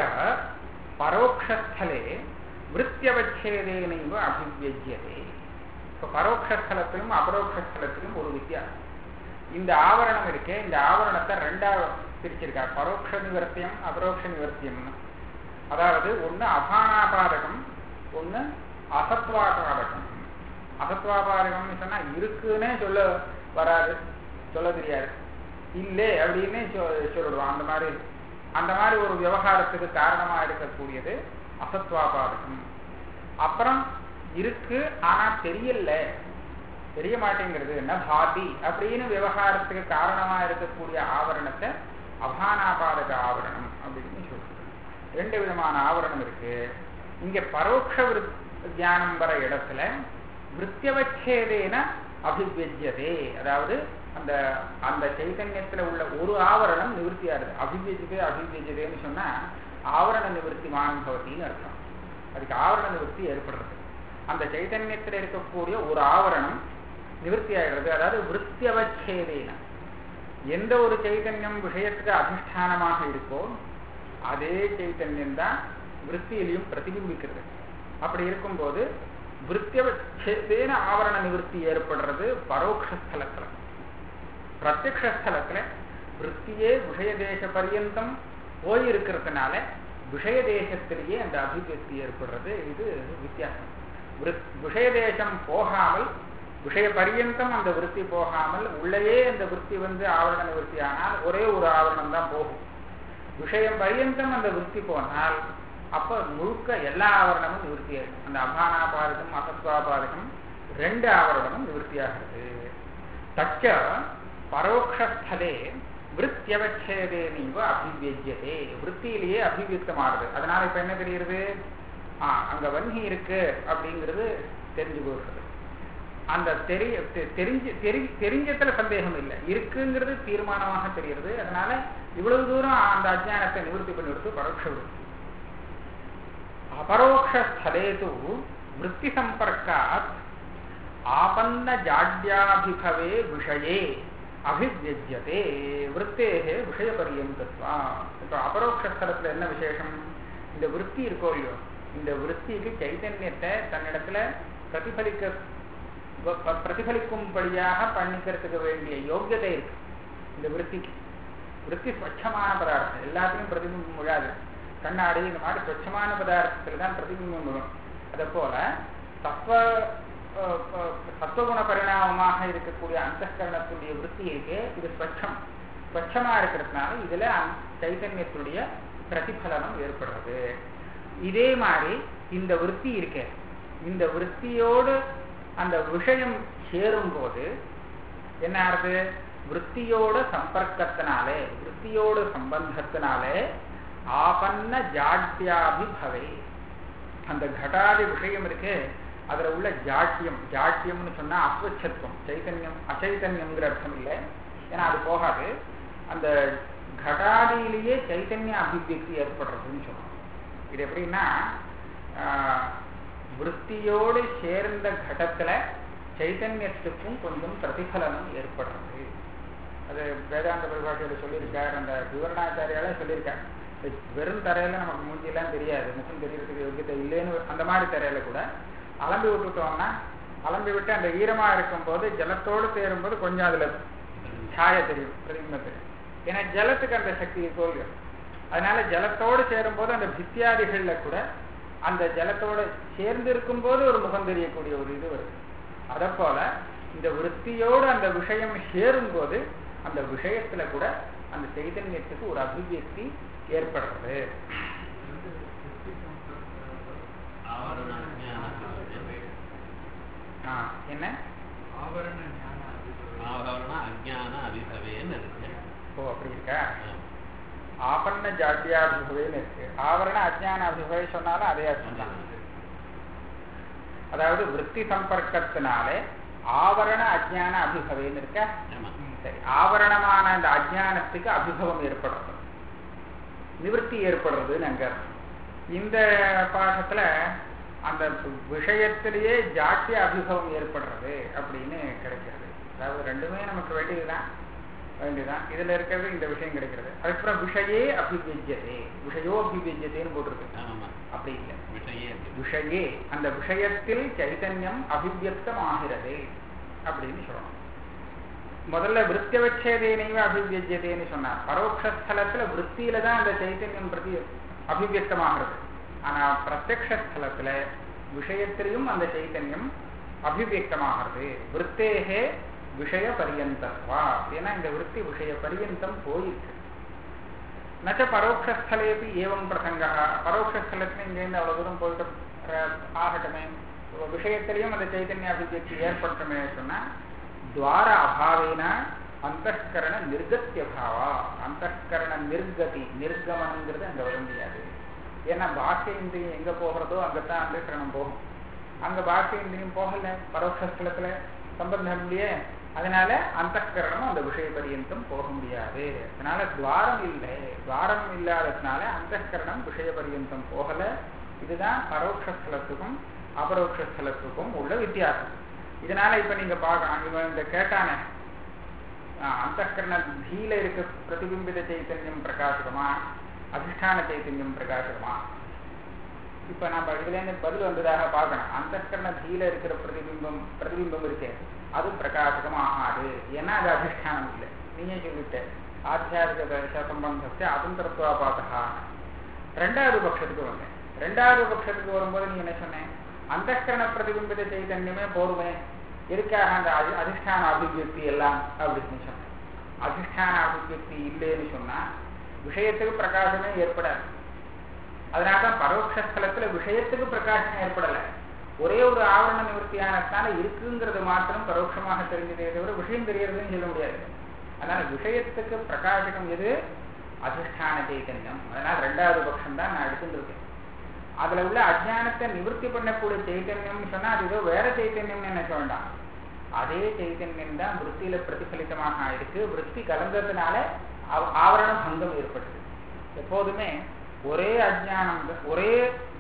A: பரோட்சஸ்தலே விற்த்தியவச்சேதேனைவ அபிவியஜ்யதே இப்போ பரோட்சஸ்தலத்திலும் அபரோக்ஷஸ்தலத்திலும் ஒரு வித்தியாசம் இந்த ஆவரணம் இருக்கே இந்த ஆவரணத்தை ரெண்டா பிரிச்சிருக்கார் பரோட்ச நிவர்த்தியம் அபரோக்ஷ நிவர்த்தியம்னு அதாவது ஒண்ணு அபானாபாதகம் ஒண்ணு அசத்வாபாதகம் அசத்வாபாதகம்னு சொன்னா இருக்குன்னே சொல்ல வராது சொல்ல தெரியாது இல்லை அப்படின்னு சொல்லிடுவோம் அந்த மாதிரி அந்த மாதிரி ஒரு விவகாரத்துக்கு காரணமா இருக்கக்கூடியது அசத்வாபாதகம் அப்புறம் இருக்கு ஆனா தெரியல தெரிய மாட்டேங்கிறது என்ன பாதி அப்படின்னு விவகாரத்துக்கு காரணமா இருக்கக்கூடிய ஆவரணத்தை அபானாபாதக ஆவரணம் அப்படின்னு சொல்றது ரெண்டு விதமான ஆவரணம் இருக்கு இங்க பரோட்ச தியானம் வர இடத்துல விற்த்தியவச்சேதேன அபிவியஜதே அதாவது அந்த அந்த சைதன்யத்துல உள்ள ஒரு ஆவரணம் நிவர்த்தியாருது அபிவியஜதே அபிவியஜதேன்னு சொன்னா ஆவரண நிவர்த்தி மான்பவத்தின்னு அர்த்தம் அதுக்கு ஆவரண நிவர்த்தி ஏற்படுறது அந்த சைதன்யத்தில் இருக்கக்கூடிய ஒரு ஆவரணம் நிவர்த்தி ஆகிறது அதாவது விற்த்தியவச்சேதேன எந்த ஒரு சைதன்யம் விஷயத்துக்கு அதிஷ்டானமாக இருக்கோ அதே சைத்தன்யம் தான் விற்த்தியிலையும் பிரதிபிம்பிக்கிறது அப்படி இருக்கும்போது விற்த்தியவச்சேதேன ஆவரண நிவர்த்தி ஏற்படுறது பரோட்சஸ்தலத்துல பிரத்யக்ஷலத்துல விற்த்தியே விஷய தேச பரியந்தம் போய் இருக்கிறதுனால விஷய தேசத்திலேயே அந்த அபிவியக்தி ஏற்படுறது இது வித்தியாசம் விஷய தேசம் போகாமல் விஷய பரியந்தம் அந்த விற்பி போகாமல் உள்ளேயே அந்த விற்பி வந்து ஆவரண நிவர்த்தி ஆனால் ஒரே ஒரு ஆவரணம் தான் போகும் விஷயம் பரியந்தம் அந்த விற்பி போனால் அப்ப முழுக்க எல்லா ஆவரணமும் நிவர்த்தி ஆகும் அந்த அபானாபாதகம் அசத்வாபாதகம் ரெண்டு ஆவரணமும் நிவர்த்தியாகிறது தச்ச பரோட்சஸ்தலே விற்த்தியவச்சேதேனீவ அபிவியஜ்யதே விற்த்தியிலேயே அபிவியக்தமாகுது அதனால இப்ப என்ன தெரியுது ஆஹ் அங்க வன்கி இருக்கு அப்படிங்கிறது தெரிஞ்சு போடுறது அந்த தெரிய தெரிஞ்சு தெரி தெரிஞ்சத்துல சந்தேகம் இல்லை இருக்குங்கிறது தீர்மானமாக தெரிகிறது அதனால இவ்வளவு தூரம் அந்த அஜானத்தை நிவர்த்தி பண்ணி கொடுத்து பரோட்ச விருத்தி அபரோக்ஷஸ்தலே தூ விற்பி சம்பர்க்காத் ஆபன்ன ஜாட்யாபிபவே விஷயே அபிவியஜ்யதே விற்பேகே விஷயபரியந்தத்வா இப்போ அபரோக்ஷஸ்தலத்தில் என்ன விசேஷம் இந்த விற்பி இருக்கோ இல்லையோ இந்த விற்பிக்கு சைத்தன்யத்தை தன்னிடத்துல பிரதிபலிக்க ப- ப- பிரதிபலிக்கும்படியாக பண்ணிக்கிறதுக்கு வேண்டிய யோக்கியதை இருக்கு இந்த விற்பிக்கு விற்பி ஸ்வச்சமான பதார்த்தம் எல்லாத்தையும் பிரதிபிம்பம் விழாது கண்ணாடி இந்த மாதிரி ஸ்வச்சமான பதார்த்தத்தில் தான் பிரதிபிம்பம் விழும் அதை போல தத்துவ அஹ், அஹ், சத்துவகுண பரிணாமமாக இருக்கக்கூடிய அந்தஸ்கரணத்துடைய விற்பி இருக்கு இது ஸ்வச்சம் ஸ்வச்சமா இருக்கிறதுனால இதுல அந்த சைத்தன்யத்துடைய பிரதிபலனம் ஏற்படுறது இதே மாதிரி இந்த விற்பி இருக்கே இந்த விற்பியோடு அந்த விஷயம் சேரும்போது என்ன ஆகுது விற்த்தியோட சம்பர்க்கத்தினாலே விற்த்தியோட சம்பந்தத்தினாலே ஆபன்ன ஜாட்யாபிபவே அந்த கடாதி விஷயம் இருக்கு அதுல உள்ள ஜாட்யம் ஜாட்யம்னு சொன்னா அஸ்வச்சத்துவம் சைத்தன்யம் அச்சைத்தன்யம்ங்கிற அர்த்தம் இல்லை ஏன்னா அது போகாது அந்த கடாதியிலேயே சைத்தன்ய அபிவியக்தி ஏற்படுறதுன்னு சொல்லணும் இது எப்படின்னா ஆஹ், விற்த்தியோடு சேர்ந்த கடத்துல சைத்தன்யத்துக்கும் கொஞ்சம் பிரதிபலனம் ஏற்படுறது அது வேதாந்த பரிபாஷையில சொல்லியிருக்கார் அந்த விவரணாச்சாரியால சொல்லியிருக்கார் இந்த வெறும் தரையில நமக்கு மூஞ்சியெல்லாம் தெரியாது முகம் தெரியறதுக்கு யோகியத்தை இல்லைன்னு அந்த மாதிரி தரையில கூட அலம்பி விட்டுட்டோம்னா அலம்பி விட்டு அந்த ஈரமா இருக்கும்போது ஜலத்தோடு சேரும்போது கொஞ்சம் அதுல சாய தெரியும் பிரதிபிம்பம் தெரியும் ஏன்னா ஜலத்துக்கு அந்த சக்தி இருக்கோ அதனால ஜலத்தோடு சேரும்போது அந்த பித்தியாதிகள்ல கூட அந்த ஜலத்தோட சேர்ந்து இருக்கும்போது ஒரு முகம் தெரியக்கூடிய ஒரு இது வருது அதை போல இந்த விற்த்தியோடு அந்த விஷயம் சேரும்போது அந்த விஷயத்துல கூட அந்த சைதன்யத்துக்கு ஒரு அபிவியக்தி ஏற்படுறது
B: ஆவரண அஜ்ஞான
A: ஆ, என்ன
C: ஆவரண ஞான அபிபவே.
B: ஆவரண அஜ்ஞான அபிபவேன்னு இருக்கு
A: ஓ அப்படி இருக்கா
B: ஆ.
A: ஆபரண ஜாட்டியாபிபவேன்னு இருக்கு ஆவரண அஜ்ஞான அபிபவே சொன்னாலும் அதே அர்த்தம் தான் அதாவது விற்பி சம்பர்க்கத்தினாலே ஆவரண அஜ்ஞான அபிபவேன்னு இருக்க
B: ஆமா
A: சரி ஆவரணமான அந்த அஜ்ஞானத்துக்கு அபிபவம் ஏற்படுறது நிவர்த்தி ஏற்படுறதுன்னு அங்க அர்த்தம். இந்த பாடத்துல அந்த விஷயத்திலேயே ஜாட்டிய அபிபவம் ஏற்படுறது அப்படின்னு கிடைக்கிறது அதாவது ரெண்டுமே நமக்கு வேண்டியதுதான் வேண்டியதுதான் இதுல இருக்கிறது இந்த விஷயம் கிடைக்கிறது அதுக்கப்புறம் விஷயே அபிவியஜ்யதே விஷயோ அபிவியஜ்யதேன்னு போட்டிருக்கு
B: ஆமா
A: அப்படி இல்லை
B: விஷயே இருக்கு.
A: விஷயே அந்த விஷயத்தில் சைத்தன்யம் அபிவியக்தமாகிறது அப்படின்னு சொல்லணும் முதல்ல விற்த்தியவச்சேதேனைவ அபிவியஜ்யதேன்னு சொன்னார் பரோட்சஸ்தலத்துல விற்த்தியில தான் அந்த சைத்தன்யம் பிரதி அபிவியக்தமாகிறது ஆனா பிரத்யக்ஷஸ்தலத்துல விஷயத்திலையும் அந்த சைத்தன்யம் அபிவியக்தமாகிறது விற்பேகே விஷய பரியந்தத்வா ஏன்னா இந்த விற்பி விஷய பரியந்தம் போயிருக்கு நச்ச பரோட்சஸ்தலேபி ஏவம் பிரசங்கா பரோட்சஸ்தலத்துல இங்கேருந்து அவ்வளவு தூரம் போயிட்டு அஹ், ஆகட்டுமே விஷயத்திலையும் அந்த சைத்தன்ய அபிவியக்தி ஏற்பட்டுமே சொன்னா துவார அபாவேன அந்தஸ்கரண நிர்கத்திய பாவா அந்தஸ்கரண நிர்கதி நிர்கமனங்கிறது அங்க வர முடியாது ஏன்னா பாக்கிய இந்திரியம் எங்க போகிறதோ அங்கத்தான் அந்தஸ்கரணம் போகும் அங்க பாக்கிய இந்திரியம் போகல பரோட்சஸ்தலத்துல சம்பந்தம் இல்லையே அதனால அந்தஸ்கரணம் அந்த விஷய பரியந்தம் போக முடியாது அதனால துவாரம் இல்லை துவாரம் இல்லாததுனால அந்தஸ்கரணம் விஷய பரியந்தம் போகல இதுதான் பரோட்சஸ்தலத்துக்கும் அபரோக்ஷஸ்தலத்துக்கும் உள்ள வித்தியாசம் இதனால இப்ப நீங்க பார்க்கலாம் இவன் இந்த கேட்டானே அந்தஸ்கரண தீல இருக்க பிரதிபிம்பித சைத்தன்யம் பிரகாசகமா அதிஷ்டான சைத்தன்யம் பிரகாசகமா இப்ப நம்ம இதுல இருந்து பதில் வந்ததாக பார்க்கணும் அந்தஸ்கரண தீல இருக்கிற பிரதிபிம்பம் பிரதிபிம்பம் இருக்கே அது பிரகாசகம் ஆகாது ஏன்னா அது அதிஷ்டானம் இல்லை நீயே சொல்லிட்ட ஆத்தியாத்மிக தர்ஷ சம்பந்தத்தை அதந்திரத்துவா பார்த்தா ரெண்டாவது பட்சத்துக்கு வந்தேன் ரெண்டாவது பட்சத்துக்கு வரும்போது நீ என்ன சொன்னேன் அந்தஸ்கரண பிரதிபிம்பித சைதன்யமே போருமே எதுக்காக அந்த அதி அதிஷ்டான அபிவியக்தி எல்லாம் அப்படின்னு சொன்னேன் அதிஷ்டான அபிவியக்தி இல்லைன்னு சொன்னா விஷயத்துக்கு பிரகாசமே ஏற்படாது அதனாலதான் பரோட்சஸ்தலத்துல விஷயத்துக்கு பிரகாசம் ஏற்படல ஒரே ஒரு ஆவரண நிவர்த்தியானதுனால இருக்குங்கிறது மாத்திரம் பரோட்சமாக தெரிஞ்சதே தவிர விஷயம் தெரியறதுன்னு சொல்ல முடியாது அதனால விஷயத்துக்கு பிரகாசகம் எது அதிஷ்டான சைத்தன்யம் அதனால ரெண்டாவது பட்சம் தான் நான் எடுத்துருக்கேன் அதுல உள்ள அஜ்ஞானத்தை நிவர்த்தி பண்ணக்கூடிய சைத்தன்யம்னு சொன்னா அது ஏதோ வேற சைத்தன்யம்னு நினைக்க வேண்டாம் அதே சைத்தன்யம் தான் விற்த்தியில பிரதிபலித்தமாக ஆயிருக்கு விற்பி கலந்ததுனால ஆவ- ஆவரண பங்கம் ஏற்பட்டது எப்போதுமே ஒரே அஜ்ஞானம் தான்- ஒரே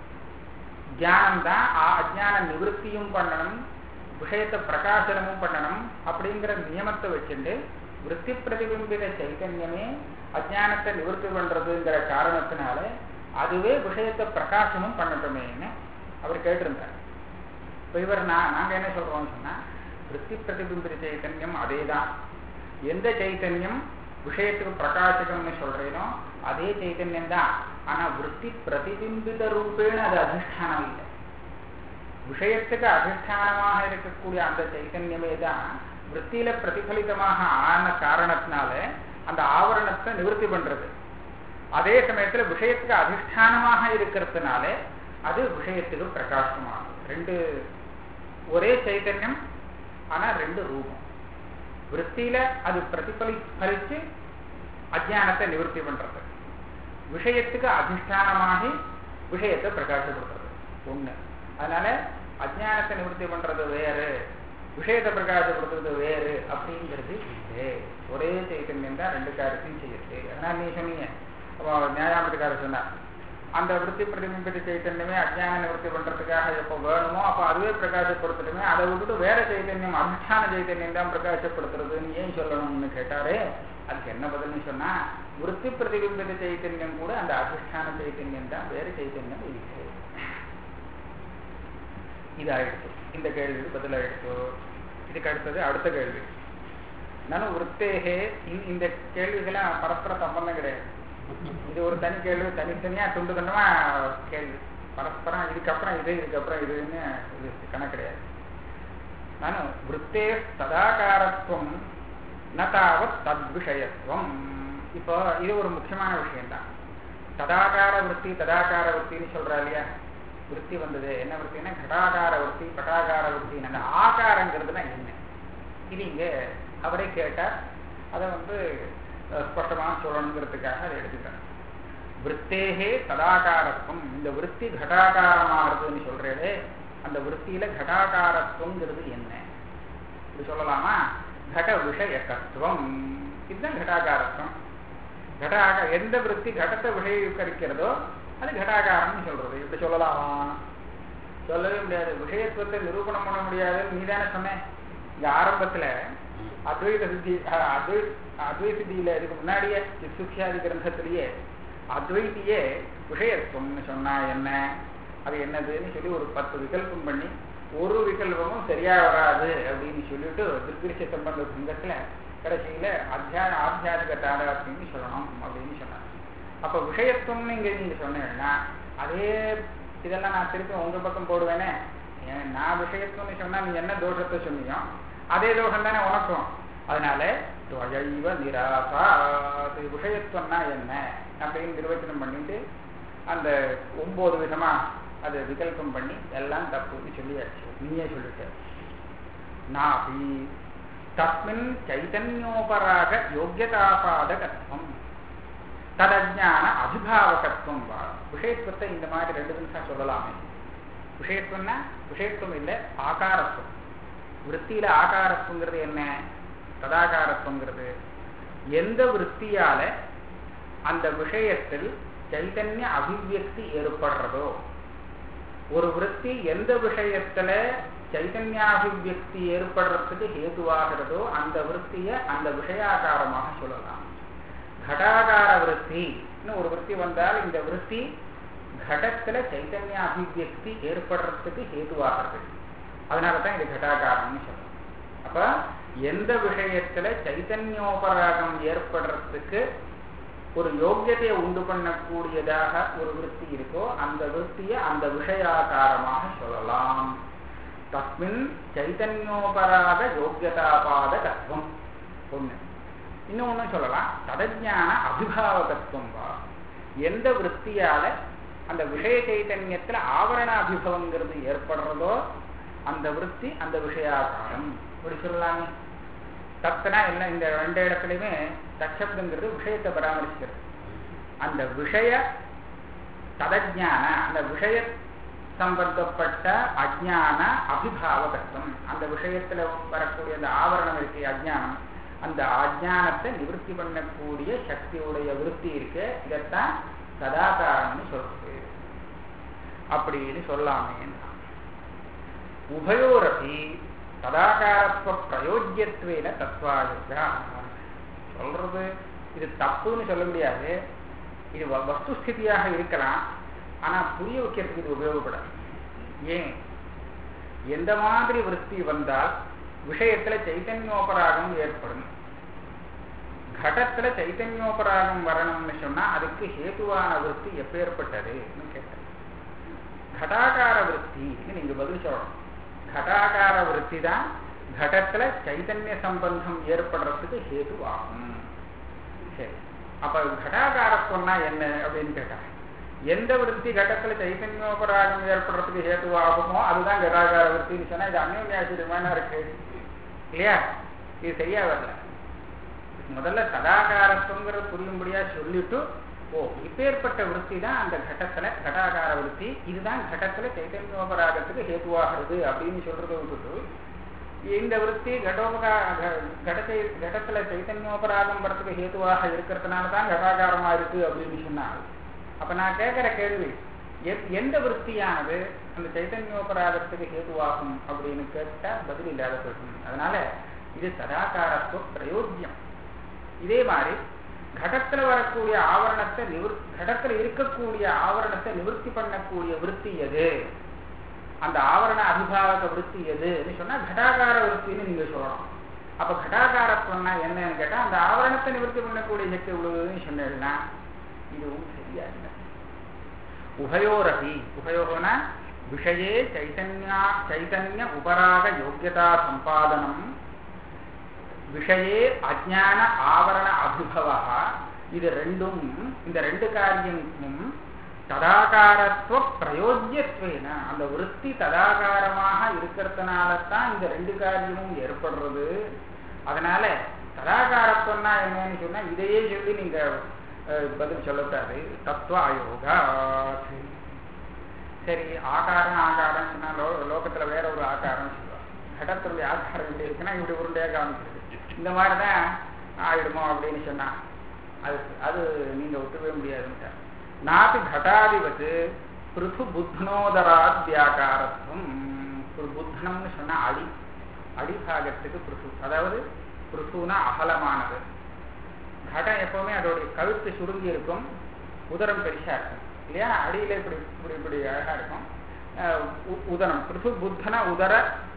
A: தியானம் தான் அஜ்ஞான நிவர்த்தியும் பண்ணணும் விஷயத்தை பிரகாசனமும் பண்ணணும் அப்படிங்கிற நியமத்தை வச்சுட்டு விற்பி பிரதிபிம்பித சைத்தன்யமே அஜ்ஞானத்தை நிவர்த்தி பண்றதுங்கிற காரணத்தினால அதுவே விஷயத்தை பிரகாசமும் பண்ணட்டுமேன்னு அவர் கேட்டிருந்தார் இப்போ இவர் நான் நாங்கள் என்ன சொல்றோம்னு சொன்னா விற்பி பிரதிபிம்பித சைத்தன்யம் அதே தான் எந்த சைத்தன்யம் விஷயத்துக்கு பிரகாசகம்னு சொல்றேனோ அதே சைத்தன்யம் தான் ஆனா விற்பி பிரதிபிம்பித ரூபேண அது அதிஷ்டானம் இல்லை விஷயத்துக்கு அதிஷ்டானமாக இருக்கக்கூடிய அந்த சைத்தன்யமே தான் விற்த்தியில பிரதிபலிதமாக ஆன காரணத்தினால அந்த ஆவரணத்தை நிவர்த்தி பண்றது அதே சமயத்துல விஷயத்துக்கு அதிஷ்டானமாக இருக்கிறதுனால அது விஷயத்துக்கு பிரகாசமாகும் ரெண்டு ஒரே சைத்தன்யம் ஆனா ரெண்டு ரூபம் விற்த்தியில அது பிரதிபலி பலிச்சு அஜானத்தை நிவர்த்தி பண்றது விஷயத்துக்கு அதிஷ்டானமாகி விஷயத்தை பிரகாசப்படுத்துறது ஒண்ணு அதனால அஜானத்தை நிவர்த்தி பண்றது வேறு விஷயத்தை பிரகாசப்படுத்துறது வேறு அப்படிங்கிறது இல்லை ஒரே சைத்தன்யம் தான் ரெண்டு காரியத்தையும் செய்யுது அதனால நீ சொன்னீங்க அப்போ நியாயாமத்துக்காரர் சொன்னார் அந்த விருத்தி பிரதிபிம்பித்த சைத்தன்யமே அஜ்ஞான நிவர்த்தி பண்றதுக்காக எப்போ வேணுமோ அப்போ அதுவே பிரகாசப்படுத்தணுமே அதை விட்டுட்டு வேற சைத்தன்யம் அதிஷ்டான சைத்தன்யம் தான் பிரகாசப்படுத்துறதுன்னு ஏன் சொல்லணும்னு கேட்டாரே அதுக்கு என்ன பதில்னு சொன்னா விருத்தி பிரதிபிம்பித்த சைத்தன்யம் கூட அந்த அதிஷ்டான சைத்தன்யம் தான் வேற சைத்தன்யம் இல்லை இதாயிடுச்சு இந்த கேள்விக்கு பதிலாயிடுச்சு இதுக்கு அடுத்தது அடுத்த கேள்வி நானும் விருத்தேகே இந்த கேள்விக்கெல்லாம் பரஸ்பர சம்பந்தம் கிடையாது இது ஒரு தனி கேள்வி தனித்தனியா துண்டு துண்டமா கேள்வி பரஸ்பரம் இதுக்கப்புறம் இது இதுக்கப்புறம் இதுன்னு இது கணக்கு கிடையாது நானும் விருத்தே சதாகாரத்துவம் நதாவத் தத்விஷயத்துவம் இப்போ இது ஒரு முக்கியமான விஷயம்தான் ததாகார விற்பி ததாகார விற்பின்னு சொல்றா இல்லையா விற்பி வந்தது என்ன விற்பின்னா கடாகார விற்பி பட்டாகார விற்பின்னு அந்த ஆகாரங்கிறதுனா என்ன இது இங்க அவரே கேட்டார் அதை வந்து ஸ்பஷ்டமாக சொல்லணுங்கிறதுக்காக அதை எடுத்துக்கிறேன் விற்பேகே ததாகாரத்துவம் இந்த விற்பி கடாகாரமாகிறதுன்னு சொல்றதே அந்த விற்பியில கடாகாரத்துவங்கிறது என்ன இது சொல்லலாமா கட விஷயக்கத்துவம் இதுதான் கடாகாரத்துவம் கடாக எந்த விற்பி கடத்தை விஷயீகரிக்கிறதோ அது கடாகாரம்னு சொல்றது இப்படி சொல்லலாமா சொல்லவே முடியாது விஷயத்துவத்தை நிரூபணம் பண்ண முடியாதுன்னு நீ தானே சொன்னேன் இங்க ஆரம்பத்துல அத்வைத சித்தி அத்வை அத்வை சித்தியில இதுக்கு முன்னாடியே சிசுக்ஷாதி கிரந்தத்திலேயே அத்வைத்தியே விஷயத்துவம்னு சொன்னா என்ன அது என்னதுன்னு சொல்லி ஒரு பத்து விகல்பம் பண்ணி ஒரு விகல்பமும் சரியா வராது அப்படின்னு சொல்லிட்டு திருப்பிரிச சம்பந்த சங்கத்துல கடைசியில அத்தியா ஆத்தியாதிக தாதாத்மின்னு சொல்லணும் அப்படின்னு சொன்னாங்க அப்ப விஷயத்துவம்னு இங்க நீங்க சொன்னீங்கன்னா அதே இதெல்லாம் நான் திருப்பி உங்க பக்கம் போடுவேனே நான் விஷயத்துவம்னு சொன்னா நீங்க என்ன தோஷத்தை சொன்னீங்க அதே தோஷம் தானே உனக்கும் அதனால துவயைவ நிராசா விஷயத்துவம்னா என்ன அப்படின்னு நிர்வச்சனம் பண்ணிட்டு அந்த ஒன்பது விதமா அதை விகல்பம் பண்ணி எல்லாம் தப்புன்னு சொல்லியாச்சு நீயே சொல்லிட்ட நாபி தஸ்மின் சைதன்யோபராக யோக்கியதாபாதகத்துவம் ததஜான அபிபாவகத்துவம் வா விஷயத்துவத்தை இந்த மாதிரி ரெண்டு நிமிஷம் சொல்லலாமே விஷயத்துவம்னா விஷயத்துவம் இல்லை ஆகாரத்துவம் விற்த்தியில ஆகாரத்துவங்கிறது என்ன ததாகாரத்துவங்கிறது எந்த விற்த்தியால அந்த விஷயத்தில் சைதன்ய அபிவியக்தி ஏற்படுறதோ ஒரு விற்பி எந்த விஷயத்துல சைதன்யாபிவியக்தி ஏற்படுறதுக்கு ஹேதுவாகிறதோ அந்த விற்த்திய அந்த விஷயாகாரமாக சொல்லலாம் கடாகார விற்பின்னு ஒரு விற்பி வந்தால் இந்த விற்பி கடத்துல சைத்தன்ய அபிவியக்தி ஏற்படுறதுக்கு ஹேதுவாகிறது அதனாலதான் இது கடாகாரம்னு சொல்றோம் அப்ப எந்த விஷயத்துல சைத்தன்யோபராகம் ஏற்படுறதுக்கு ஒரு யோக்கியத்தையை உண்டு பண்ணக்கூடியதாக ஒரு விற்பி இருக்கோ அந்த விற்பியை அந்த விஷயாகாரமாக சொல்லலாம் தஸ்மின் சைத்தன்யோபராக யோக்கியதாபாத தத்துவம் ஒண்ணு இன்னொன்னு சொல்லலாம் ததஜான அபிபாவகத்துவம் வா எந்த விற்பியால அந்த விஷய சைத்தன்யத்துல ஆவரண அபிபவங்கிறது ஏற்படுறதோ அந்த விற்பி அந்த விஷயாகாரம் இப்படி சொல்லலாமே தத்தனா எல்லாம் இந்த ரெண்டு இடத்துலையுமே தச்சப்தங்கிறது விஷயத்தை பராமரிக்கிறது அந்த விஷய ததஜான அந்த விஷய சம்பந்தப்பட்ட அஜான அபிபாவகத்துவம் அந்த விஷயத்துல வரக்கூடிய அந்த ஆவரணம் இருக்கு அஜானம் அந்த அஜானத்தை நிவர்த்தி பண்ணக்கூடிய சக்தியுடைய விருத்தி இருக்கு இதைத்தான் சதாகாரம்னு சொல்றது அப்படின்னு சொல்லாமே உபயோரபி சதாகாரத்துவ பிரயோஜ்யத்வேன தத்வாயுகா சொல்றது இது தப்புன்னு சொல்ல முடியாது இது வ- வஸ்துஸ்திதியாக இருக்கலாம் ஆனா புரிய வைக்கிறதுக்கு இது உபயோகப்படாது ஏன் எந்த மாதிரி விருத்தி வந்தால் விஷயத்துல சைத்தன்யோபராகம் ஏற்படும் கடத்துல சைத்தன்யோபராகம் வரணும்னு சொன்னா அதுக்கு ஹேதுவான விருத்தி எப்பேற்பட்டதுன்னு கேட்டேன் கடாகார விருத்திக்கு நீங்க பதில் சொல்லணும் கடாகார விருத்தி தான் கடத்துல சைத்தன்ய சம்பந்தம் ஏற்படுறதுக்கு ஹேதுவாகும் சரி அப்ப கடாகாரத்துவம்னா என்ன அப்படின்னு கேட்டாங்க எந்த விருத்தி கடத்துல சைத்தன்யோபராகம் ஏற்படுறதுக்கு ஹேதுவாகுமோ அதுதான் கடாகார விருத்தின்னு சொன்னா இது அந்யோன்யாசிரியமான இருக்கு இல்லையா இது சரியா வரல முதல்ல சதாகாரத்துவங்கிறது புரியும்படியா சொல்லிட்டு ஓ இப்பேற்பட்ட விருத்தி தான் அந்த கடத்துல கடாகார விருத்தி இதுதான் கடத்துல சைத்தன்யோபராகத்துக்கு ஹேதுவாகிறது அப்படின்னு சொல்றதை விட்டுட்டு இந்த விருத்தி கடோபகா க- கடத்தை கடத்துல சைத்தன்யோபராகம் வரத்துக்கு ஹேதுவாக இருக்கிறதுனால தான் கடாகாரமா இருக்கு அப்படின்னு சொன்னாங்க அப்ப நான் கேட்கிற கேள்வி எ- எந்த விருத்தியானது அந்த சைத்தன்யோபராகத்துக்கு ஹேதுவாகும் அப்படின்னு கேட்டா பதில் இல்லாத போயிடும் அதனால இது சதாகாரத்துவ பிரயோஜ்யம் இதே மாதிரி கடத்துல வரக்கூடிய ஆவரணத்தை நிவர் கடத்துல இருக்கக்கூடிய ஆவரணத்தை நிவர்த்தி பண்ணக்கூடிய விருத்தி எது அந்த ஆவரண அபிபாவக விருத்தி எதுன்னு சொன்னா கடாகார விருத்தின்னு நீங்க சொல்லணும் அப்ப கடாகாரத்துவம்னா என்னன்னு கேட்டா அந்த ஆவரணத்தை நிவர்த்தி பண்ணக்கூடிய சக்தி உள்ளதுன்னு சொன்னீங்கன்னா இதுவும் சரியா இல்லை உபயோரபி உபயோகனா விஷயே சைத்தன்யா சைத்தன்ய உபராக யோக்கியதா சம்பாதனம் விஷயே அஜான ஆவரண அபிபவா இது ரெண்டும் இந்த ரெண்டு காரியமும் ததாகாரத்துவ பிரயோஜ்யத்வேன அந்த விருத்தி ததாகாரமாக இருக்கிறதுனால தான் இந்த ரெண்டு காரியமும் ஏற்படுறது அதனால ததாகாரத்துவம்னா என்னன்னு சொன்னா இதையே சொல்லி நீங்க அஹ், பதில் சொல்லக்கூடாது தத்துவ அயோகா சரி ஆகாரம் ஆகாரம் சொன்னா லோ லோகத்துல வேற ஒரு ஆகாரம் சொல்லுவாங்க கடத்துடைய ஆகாரம் எப்படி இருக்குன்னா இப்படி உருண்டையாக காமிக்கிறது இந்த மாதிரி தான் ஆயிடுமோ அப்படின்னு சொன்னா அது அது நீங்க ஒத்துக்கவே முடியாதுன்ட்டார் நாபி கடாதிபத்து பிருத்து புத்னோதராத்யாகாரத்துவம் ஒரு புத்தனம்னு சொன்னா அடி அடிபாகத்துக்கு பிருத்து அதாவது பிருத்துனா அகலமானது கடம் எப்பவுமே அதோடைய கழுத்து சுருங்கி இருக்கும் உதரம் பெருசா இருக்கும் இல்லையா அடியில இப்படி இப்படி இப்படி அழகா இருக்கும் அஹ் உ- உதரம் பிருத்து புத்தன உதர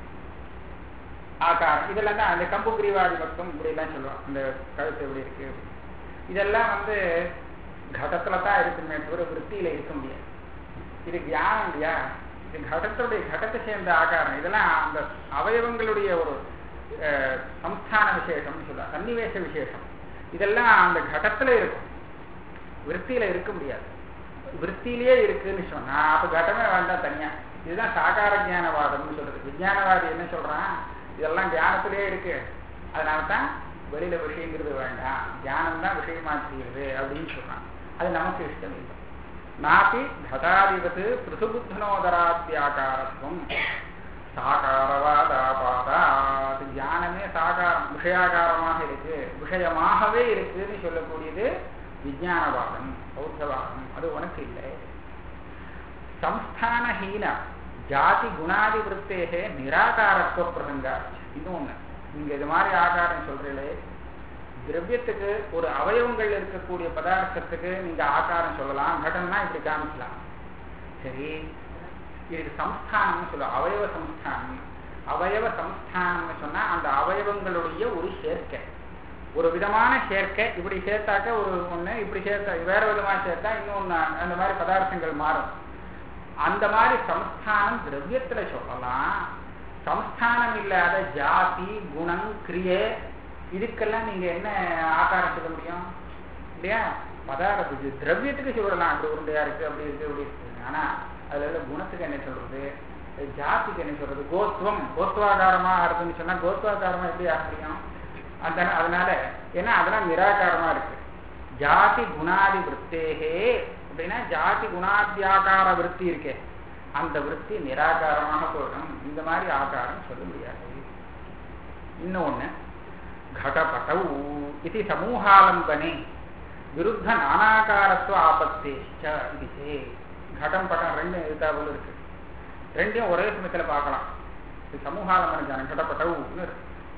A: ஆகாரம் இதெல்லாம் தான் அந்த கம்பு கிரீவாதி பக்கம் இப்படி எல்லாம் சொல்லுவோம் அந்த கழுத்து எப்படி இருக்கு இதெல்லாம் வந்து கடத்துல தான் இருக்குமே தவிர விற்த்தியில இருக்க முடியாது இது தியானம் இல்லையா இது கடத்துடைய கடத்தை சேர்ந்த ஆகாரம் இதெல்லாம் அந்த அவயவங்களுடைய ஒரு அஹ், சம்ஸ்தான விசேஷம்னு சொல்லுவாங்க சன்னிவேச விசேஷம் இதெல்லாம் அந்த கடத்துல இருக்கும் விற்த்தியில இருக்க முடியாது விற்த்தியிலேயே இருக்குன்னு சொன்னா அப்ப கடமே வேண்டாம் தனியா இதுதான் சாகார ஞானவாதம்னு சொல்றது விஞ்ஞானவாதி என்ன சொல்றான் இதெல்லாம் தியானத்திலேயே இருக்கு அதனால தான் வெளியில விஷயங்கிறது வேண்டாம் தியானம் தான் விஷயமா செய்யுது அப்படின்னு சொல்றான் அது நமக்கு இஷ்டம் இல்லை நாபி கதாதிபத்து பிருதுபுத்தனோதராத்தியாகாரத்துவம் சாகாரவாதாபாதாத் தியானமே சாகாரம் விஷயாகாரமாக இருக்கு விஷயமாகவே இருக்குன்னு சொல்லக்கூடியது விஞ்ஞானவாதம் பௌத்தவாதம் அது உனக்கு இல்லை சம்ஸ்தானஹீன ஜாதி குணாதி விருத்தேகே நிராகாரத்துவ பிரசங்கா இன்னொன்னு நீங்க இது மாதிரி ஆகாரம் சொல்றீங்களே திரவியத்துக்கு ஒரு அவயவங்கள் இருக்கக்கூடிய பதார்த்தத்துக்கு நீங்க ஆகாரம் சொல்லலாம் கடன்னா இப்படி காமிக்கலாம் சரி இதுக்கு சம்ஸ்தானம்னு சொல்லுவோம் அவயவ சம்ஸ்தானம் அவயவ சம்ஸ்தானம்னு சொன்னா அந்த அவயவங்களுடைய ஒரு சேர்க்கை ஒரு விதமான சேர்க்கை இப்படி சேர்த்தாக்க ஒரு ஒண்ணு இப்படி சேர்த்தா வேற விதமா சேர்த்தா இன்னொன்னு அந்த மாதிரி பதார்த்தங்கள் மாறும் அந்த மாதிரி சம்ஸ்தானம் திரவியத்துல சொல்லலாம் சம்ஸ்தானம் இல்லாத ஜாதி குணம் கிரியை இதுக்கெல்லாம் நீங்க என்ன ஆகாரம் சொல்ல முடியும் இல்லையா பதார்த்தத்துக்கு திரவியத்துக்கு சொல்லலாம் அப்படி உருண்டையா இருக்கு அப்படி இருக்கு அப்படி இருக்கு ஆனா அதுல உள்ள குணத்துக்கு என்ன சொல்றது ஜாதிக்கு என்ன சொல்றது கோத்துவம் கோத்துவாகாரமா இருக்குன்னு சொன்னா கோத்துவாகாரமா எப்படி ஆக முடியும் அந்த அதனால ஏன்னா அதெல்லாம் நிராகாரமா இருக்கு ஜாதி குணாதி விற்பேகே அப்படின்னா ஜாதி குணாத்தியாகார விற்பி இருக்கே அந்த விற்பி நிராகாரமாக போயிடும் இந்த மாதிரி ஆகாரம் சொல்ல முடியாது இன்னொன்னு घटपटौ इति समूहालम्बने விருத்த நானாகாரத்துவ ஆபத்தேஷ்ட இது சேத். கடம் பட்டம் ரெண்டு எழுத்தாப்புல இருக்கு ரெண்டையும் ஒரே சமயத்துல பார்க்கலாம் இது சமூகாலம்பன ஜானம் கடப்பட்டவுன்னு இருக்கு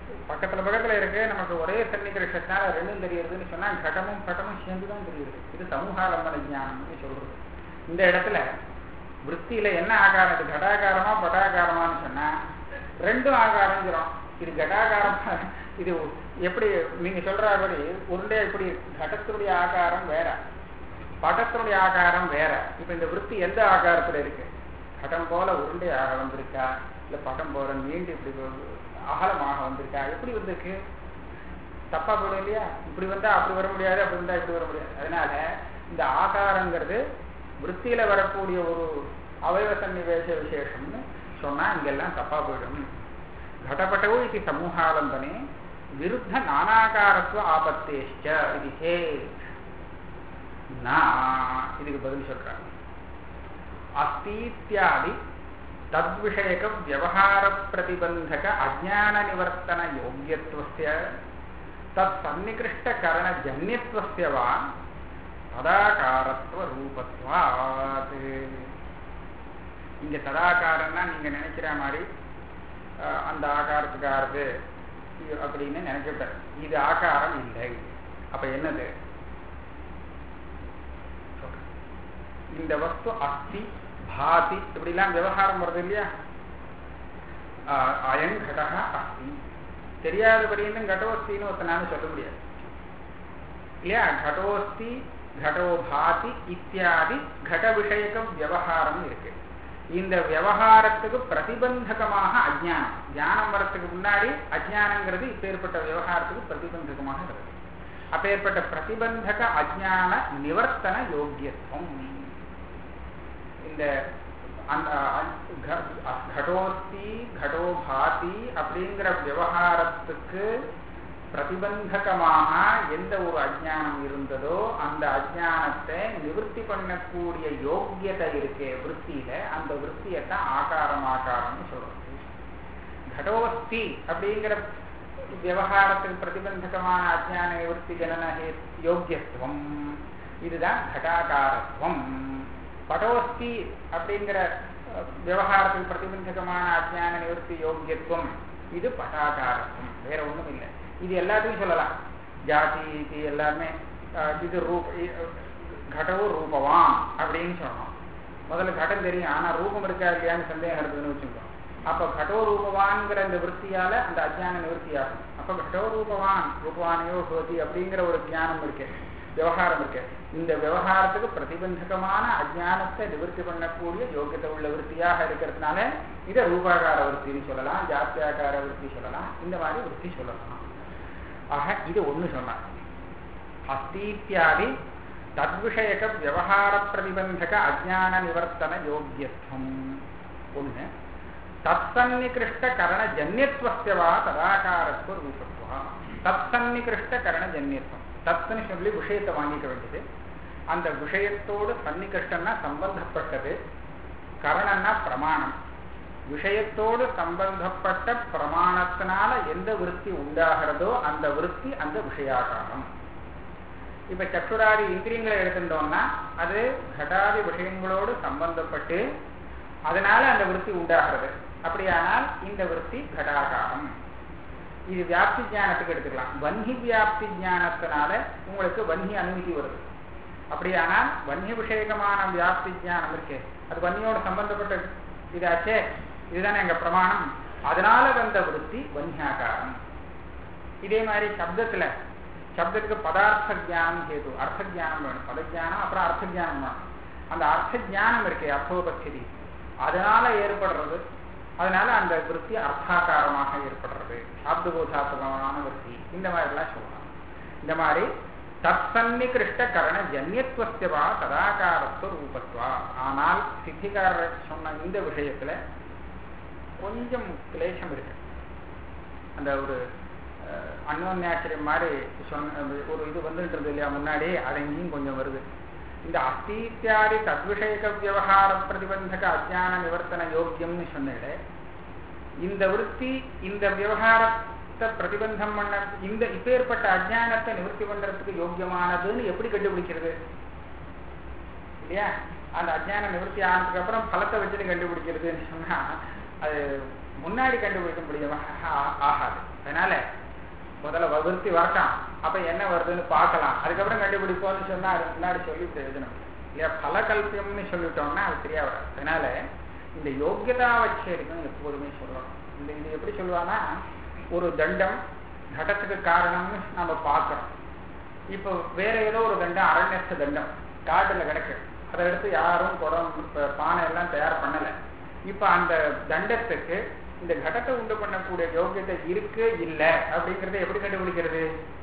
A: பக்கத்துல பக்கத்துல இருக்கு நமக்கு ஒரே சன்னிகிருஷ்டத்தினால ரெண்டும் தெரியுதுன்னு சொன்னா கடமும் பட்டமும் சேர்ந்து தான் தெரியுது இது சமூகாலம்பன ஞானம்னு சொல்றது இந்த இடத்துல விற்த்தியில என்ன ஆகாரம் இது கடாகாரமா படாகாரமான்னு சொன்னா ரெண்டும் ஆகாரங்கிறோம் இது கடாகாரமா இது எப்படி நீங்க சொல்றபடி உருண்டை எப்படி கடத்தினுடைய ஆகாரம் வேற படத்தினுடைய ஆகாரம் வேற இப்ப இந்த விற்பி எந்த ஆகாரத்துல இருக்கு கடம் போல உருண்டை ஆக வந்திருக்கா இல்ல படம் போல நீண்டு இப்படி அகலமாக வந்திருக்கா எப்படி வந்திருக்கு தப்பா போடும் இல்லையா இப்படி வந்தா அப்படி வர முடியாது அப்படி வந்தா இப்படி வர முடியாது அதனால இந்த ஆகாரங்கிறது விற்த்தியில வரக்கூடிய ஒரு அவயவ சன்னிவேச விசேஷம்னு சொன்னா இங்கெல்லாம் தப்பா போயிடும் घटपटौ इति समूहालम्बने विरुद्ध नानाकारत्व आपत्तेश्च इति चेत् न இதுக்கு பதில் சொல்றாங்க அஸ்தீத்யாதி தத்விஷயக வியவஹார பிரதிபந்தக அஜான நிவர்த்தன யோக்கியத்துவஸ்ய தத் சன்னிகிருஷ்டகரண ஜன்யத்துவஸ்ய வா ததாகாரத்துவ ரூபத்வாத் இங்க ததாகாரம்னா நீங்க நினைக்கிற மாதிரி அஹ், அந்த ஆகாரத்துக்காரது இது அப்படின்னு நினைச்சுட்டார் இது ஆகாரம் இல்லை அப்ப என்னது சொல்றேன். இந்த வஸ்து அஸ்தி பாதி இப்படிலாம் விவகாரம் வருது இல்லையா ஆஹ், அயன் கடகா அஸ்தி தெரியாதபடின்னு கடோஸ்தின்னு ஒருத்தனால சொல்ல முடியாது இல்லையா கடோஸ்தி கடோ பாதி இத்தியாதி கட விஷயக்கம் விவகாரம் இருக்கு இந்த விவகாரத்துக்கு பிரதிபந்தகமாக அஜ்ஞானம் ஞானம் வரத்துக்கு முன்னாடி அஜ்ஞானங்கிறது இப்பேற்பட்ட விவகாரத்துக்கு பிரதிபந்தகமாக இருக்கு அப்பேற்பட்ட பிரதிபந்தக அஜ்ஞான நிவர்த்தன யோக்கியத்துவம் இந்த அந்த அ- க- அ- கடோஸ்தி கடோ பாதி அப்படிங்கிற விவகாரத்துக்கு பிரதிபந்தகமாக எந்த ஒரு அஜ்ஞானம் இருந்ததோ அந்த அஜ்ஞானத்தை நிவர்த்தி பண்ணக்கூடிய யோக்கியதை இருக்கே விற்த்தியில அந்த விற்த்தியத்தான் ஆகாரம் ஆகாரம்னு சொல்றது கடோஸ்தி அப்படிங்கிற விவகாரத்துக்கு பிரதிபந்தகமான அஜ்ஞான நிவர்த்தி ஜனன ஹே- யோக்கியத்துவம் இதுதான் கடாகாரத்துவம் படோஸ்தி அப்படிங்கிற அஹ், விவகாரத்துக்கு பிரதிபந்தகமான அஜ்ஞான நிவர்த்தி யோக்கியத்துவம் இது பட்டாகாரத்துவம் வேற ஒண்ணும் இல்லை இது எல்லாத்தையும் சொல்லலாம் ஜாதி இது எல்லாமே அஹ், இது ரூப இ- கடவு ரூபவான் அப்படின்னு சொன்னோம் முதல்ல கடம் தெரியும் ஆனா ரூபம் இருக்கா இல்லையான்னு சந்தேகம் இருக்குதுன்னு வச்சுக்கோ அப்ப கடோ ரூபவான்ங்கிற இந்த விற்த்தியால அந்த அஜ்ஞான நிவர்த்தி ஆகும் அப்ப கடோ ரூபவான் ரூபவானையோ ஹோதி அப்படிங்கிற ஒரு ஞானம் இருக்கு விவகாரம் இருக்கு இந்த விவகாரத்துக்கு பிரதிபந்தகமான அஜ்ஞானத்தை நிவர்த்தி பண்ணக்கூடிய யோகியத்தை உள்ள விற்த்தியாக இருக்கிறதுனால இதை ரூபாகார விற்த்தின்னு சொல்லலாம் ஜாத்தியாகார விற்பி சொல்லலாம் இந்த மாதிரி விற்பி சொல்லலாம் ஆக இது ஒண்ணு சொன்னார் அஸ்தீத்யாதி தத்விஷயக விவகார பிரதிபந்தக அஜ்ஞான நிவர்த்தன யோக்கியத்துவம் ஒண்ணு தத்சன்னிகிருஷ்ட கரண ஜன்யத்துவஸ்ய வா ததாகாரத்துவ ரூபத்துவா தத்சன்னிகிருஷ்ட கரண ஜன்யத்துவம் தத்துன்னு சொல்லி விஷயத்தை வாங்கிக்க வேண்டியது அந்த விஷயத்தோடு சன்னிகிருஷ்டன்னா சம்பந்தப்பட்டது கரணன்னா பிரமாணம் விஷயத்தோடு சம்பந்தப்பட்ட பிரமாணத்தினால எந்த விருத்தி உண்டாகிறதோ அந்த விருத்தி அந்த விஷயாகாரம் இப்ப சக்ஷுராதி இந்திரியங்களை எடுத்துட்டோம்னா அது கடாதி விஷயங்களோடு சம்பந்தப்பட்டு அதனால அந்த விருத்தி உண்டாகிறது அப்படியானால் இந்த விருத்தி கடாகாரம் இது வியாப்தி ஞானத்துக்கு எடுத்துக்கலாம் வன்னி வியாப்தி ஞானத்தினால உங்களுக்கு வன்னி அனுமதி வருது அப்படியானால் வன்னி விஷயகமான வியாப்தி ஞானம் இருக்கே அது வன்னியோட சம்பந்தப்பட்ட இதாச்சே இதுதானே எங்க பிரமாணம் அதனால வந்த விருத்தி வன்னியாகாரம் இதே மாதிரி சப்தத்துல சப்தத்துக்கு பதார்த்த ஜானம் கேது அர்த்த ஜானம் வேணும் பத ஜானம் அப்புறம் அர்த்த ஜானம் வேணும் அந்த அர்த்த ஜானம் இருக்கே அர்த்தோபஸ்திதி அதனால ஏற்படுறது அதனால அந்த விருத்தி அர்த்தாகாரமாக ஏற்படுறது சாப்தபோதாத்மகமான விருத்தி இந்த மாதிரிலாம் சொல்லலாம் இந்த மாதிரி தற்சன்னிகிருஷ்ட கரண ஜன்யத்துவஸ்யவா ததாகாரத்துவ ரூபத்வா ஆனால் சித்திகாரர் சொன்ன இந்த விஷயத்துல கொஞ்சம் கிளேசம் இருக்கு அந்த ஒரு அஹ், அன்னோன்யாச்சரியம் மாதிரி சொன்ன ஒரு இது வந்துட்டு இல்லையா முன்னாடி அது இங்கேயும் கொஞ்சம் வருது இந்த அஸ்தீத்தியாதி தத்விஷயக விவகார பிரதிபந்தக அஜான நிவர்த்தன யோக்கியம்னு சொன்னேன் இந்த விருத்தி இந்த விவகாரத்தை பிரதிபந்தம் பண்ண இந்த இப்பேற்பட்ட அஜானத்தை நிவர்த்தி பண்றதுக்கு யோக்கியமானதுன்னு எப்படி கண்டுபிடிக்கிறது இல்லையா அந்த அஜ்ஞான நிவர்த்தி ஆனதுக்கு அப்புறம் பலத்தை வச்சுட்டு கண்டுபிடிக்கிறதுன்னு சொன்னா அது முன்னாடி கண்டுபிடிக்க முடியும் ஆகாது அதனால முதல்ல விருத்தி வரட்டான் அப்ப என்ன வருதுன்னு பார்க்கலாம் அதுக்கப்புறம் கண்டுபிடிப்போம்னு சொன்னா அது முன்னாடி சொல்லி எழுதணும் இல்லையா பலகல்பியம்னு சொல்லிட்டோம்னா அது சரியா வராது அதனால இந்த யோக்கியதா வச்சேரிக்கும் எப்போதுமே சொல்லணும் இந்த இது எப்படி சொல்லுவாங்கன்னா ஒரு தண்டம் கடத்துக்கு காரணம்னு நம்ம பார்க்கறோம் இப்போ வேற ஏதோ ஒரு தண்டம் அரண்யஸ்த தண்டம் காட்டுல கிடக்கு அதை எடுத்து யாரும் குடம் ப- பானை எல்லாம் தயார் பண்ணல இப்போ அந்த தண்டத்துக்கு இந்த கடத்தை உண்டு பண்ணக்கூடிய யோக்கியத்தை இருக்கு இல்ல அப்படிங்கறத எப்படி கண்டுபிடிக்கிறது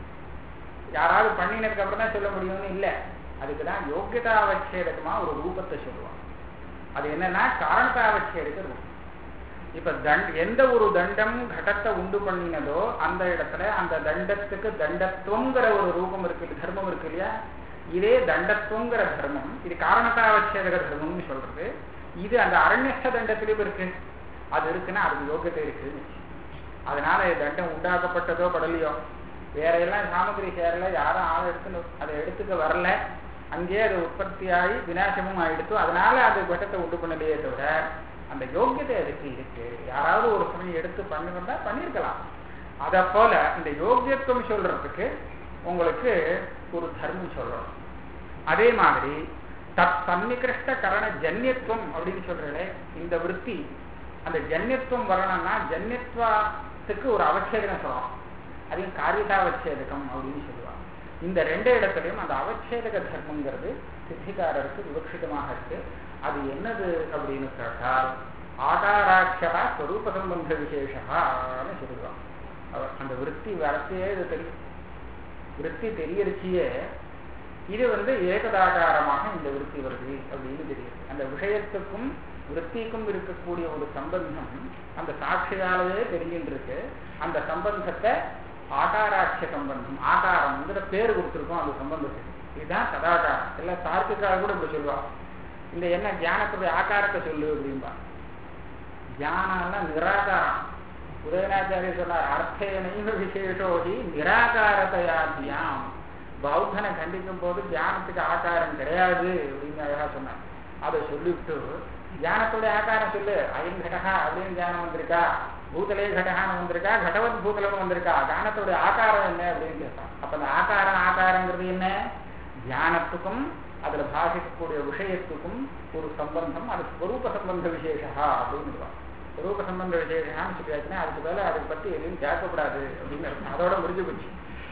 A: யாராவது பண்ணினதுக்கு அப்புறம் தான் சொல்ல முடியும்னு இல்ல அதுக்கு தான் யோக்கியதாவச்சேதகமா ஒரு ரூபத்தை சொல்லுவாங்க அது என்னன்னா காரணத்தாவச்சேதக ரூபம் இப்ப தண்ட் எந்த ஒரு தண்டம் கடத்தை உண்டு பண்ணினதோ அந்த இடத்துல அந்த தண்டத்துக்கு தண்டத்துவங்கிற ஒரு ரூபம் இருக்கு தர்மம் இருக்கு இல்லையா இதே தண்டத்துவங்கிற தர்மம் இது காரணத்தாவச்சேதக தர்மம்னு சொல்றது இது அந்த அரண்யஸ்த தண்டத்திலும் இருக்கு அது இருக்குன்னா அதுக்கு யோகியத்தை இருக்குன்னு அதனால இது தண்டம் உண்டாக்கப்பட்டதோ படலையோ வேற எல்லாம் சாமகிரி சேரல யாரும் ஆள் எடுத்து அதை எடுத்துக்க வரல அங்கேயே அது உற்பத்தியாகி விநாசமும் ஆயிடுத்து அதனால அது கட்டத்தை உண்டு பண்ணலையே தவிர அந்த யோக்கியதை அதுக்கு இருக்கு யாராவது ஒரு சமயம் எடுத்து பண்ணுறதா பண்ணியிருக்கலாம் அதை போல இந்த யோக்கியத்துவம் சொல்றதுக்கு உங்களுக்கு ஒரு தர்மம் சொல்லணும் அதே மாதிரி தத் சன்னிகிருஷ்ட கரண ஜன்யத்துவம் அப்படின்னு சொல்றீங்களே இந்த விற்பி அந்த ஜன்யத்துவம் வரணும்னா ஜன்யத்துவத்துக்கு ஒரு அவச்சேதனம் சொல்லணும் அதையும் காரியதாவச்சேதகம் அப்படின்னு சொல்லுவாங்க இந்த ரெண்டு இடத்துலையும் அந்த அவச்சேதக தர்மங்கிறது சித்திகாரருக்கு விவக்ஷிதமாக இருக்கு அது என்னது அப்படின்னு கேட்டால் ஆகாராட்சரா ஸ்வரூப சம்பந்த விசேஷான்னு சொல்லுவாங்க அவர் அந்த விற்பி வரத்தையே இது தெரியும் விற்பி தெரியறச்சியே இது வந்து ஏகதாகாரமாக இந்த விருத்தி வருது அப்படின்னு தெரியுது அந்த விஷயத்துக்கும் விற்பிக்கும் இருக்கக்கூடிய ஒரு சம்பந்தம் அந்த சாட்சியாலேயே தெரிஞ்சுட்டு அந்த சம்பந்தத்தை ஆகாராட்ச சம்பந்தம் ஆகாரம்ங்கிற பேர் கொடுத்துருக்கோம் அந்த சம்பந்தத்துக்கு இதுதான் சதாகாரம் எல்லாம் தார்க்கிக்காக கூட இப்படி சொல்லுவாங்க இந்த என்ன தியானத்துடைய ஆகாரத்தை சொல்லு அப்படின்பா தியானம்னா நிராகாரம் உதயநாச்சாரிய சொன்னார் அர்த்தேனைவ விசேஷோடி நிராகாரத்தையா தியானம் பௌத்தனை கண்டிக்கும் போது தியானத்துக்கு ஆகாரம் கிடையாது அப்படின்னு அழகா சொன்னார் அதை சொல்லிவிட்டு தியானத்துடைய ஆகாரம் சொல்லு ஐம் கடகா அப்படின்னு தியானம் வந்திருக்கா பூதலே கடகான்னு வந்திருக்கா கடவத் பூதலம் வந்திருக்கா தியானத்துடைய ஆகாரம் என்ன அப்படின்னு கேட்டான் அப்ப அந்த ஆகாரம் ஆகாரங்கிறது என்ன தியானத்துக்கும் அதுல பாதிக்கக்கூடிய விஷயத்துக்கும் ஒரு சம்பந்தம் அது ஸ்வரூப சம்பந்த விசேஷா அப்படின்னு ஸ்வரூப சம்பந்த விசேஷான்னு சொல்லியாச்சுன்னா அதுக்கு மேல அதை பத்தி எதுவும் கேட்கக்கூடாது அப்படின்னு இருக்கும் அதோட முடிஞ்சு போச்சு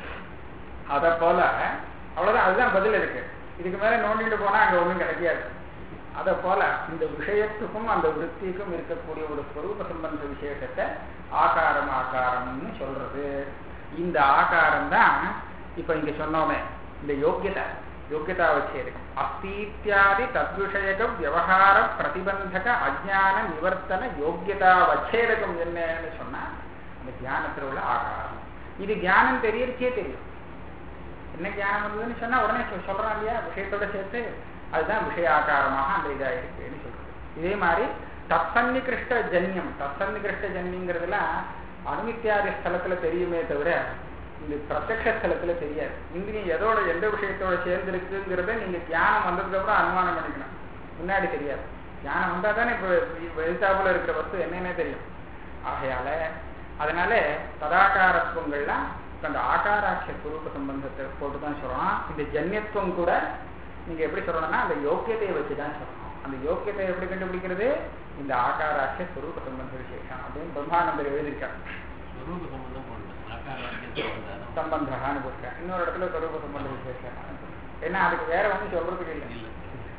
A: அதை போல அவ்வளவுதான் அதுதான் பதில் இருக்கு இதுக்கு மேல நோண்டிட்டு போனா அங்க ஒண்ணும் கிடைக்காது அதை போல இந்த விஷயத்துக்கும் அந்த விற்பிக்கும் இருக்கக்கூடிய ஒரு ஸ்வரூப சம்பந்த விசேஷத்தை ஆகாரம் ஆகாரம்னு சொல்றது இந்த ஆகாரம் தான் இப்ப இங்க சொன்னோமே இந்த யோக்கியதை யோக்கியதா வச்சேதகம் அஸ்தீத்யாதி தத்விஷயக விவகார பிரதிபந்தக அஜான நிவர்த்தன யோக்கியதா வச்சேதகம் என்னன்னு சொன்னா அந்த தியானத்தில் உள்ள ஆகாரம் இது தியானம் தெரியறச்சே தெரியும் என்ன ஞானம் வந்ததுன்னு சொன்னா உடனே சொ- சொல்றான் இல்லையா விஷயத்தோட சேர்த்து அதுதான் விஷயாகாரமாக அந்த இதா இருக்குன்னு சொல்றது இதே மாதிரி தத்சன்னிகிருஷ்ட ஜன்யம் தத்சன்னிகிருஷ்ட ஜன்யங்கிறதுலாம் அணுமித்தியாதி ஸ்தலத்துல தெரியுமே தவிர இந்த பிரத்யக்ஷ ஸ்தலத்துல தெரியாது இந்திரியம் எதோட எந்த விஷயத்தோட சேர்ந்து இருக்குங்கிறத நீங்க தியானம் வந்ததுக்கு அப்புறம் அனுமானம் பண்ணிக்கணும் முன்னாடி தெரியாது தியானம் வந்தா தானே இப்போ எழுத்தாப்புல இருக்கிற வஸ்து என்னன்னே தெரியும் ஆகையால அதனால ததாகாரத்துவங்கள்லாம் இப்ப அந்த ஆகாராட்ச குரூப சம்பந்தத்தை போட்டு தான் சொல்றோம் இந்த ஜன்யத்துவம் கூட நீங்க எப்படி சொல்லணும்னா அந்த யோக்கியத்தையை வச்சு தான் சொல்லணும் அந்த யோக்கியத்தை எப்படி கண்டுபிடிக்கிறது இந்த ஆகாராட்ச ஸ்வரூப சம்பந்த விசேஷம் அப்படின்னு பிரம்மானந்தர் எழுதியிருக்கார்
B: ஸ்வரூப சம்பந்தம் போடல ஆகாராக்கிய சம்பந்தம்
A: சம்பந்தான்னு போட்டிருக்கேன் இன்னொரு இடத்துல ஸ்வரூப சம்பந்த விசேஷம் ஏன்னா அதுக்கு வேற ஒன்றும் சொல்றதுக்கு இல்லை
B: இல்ல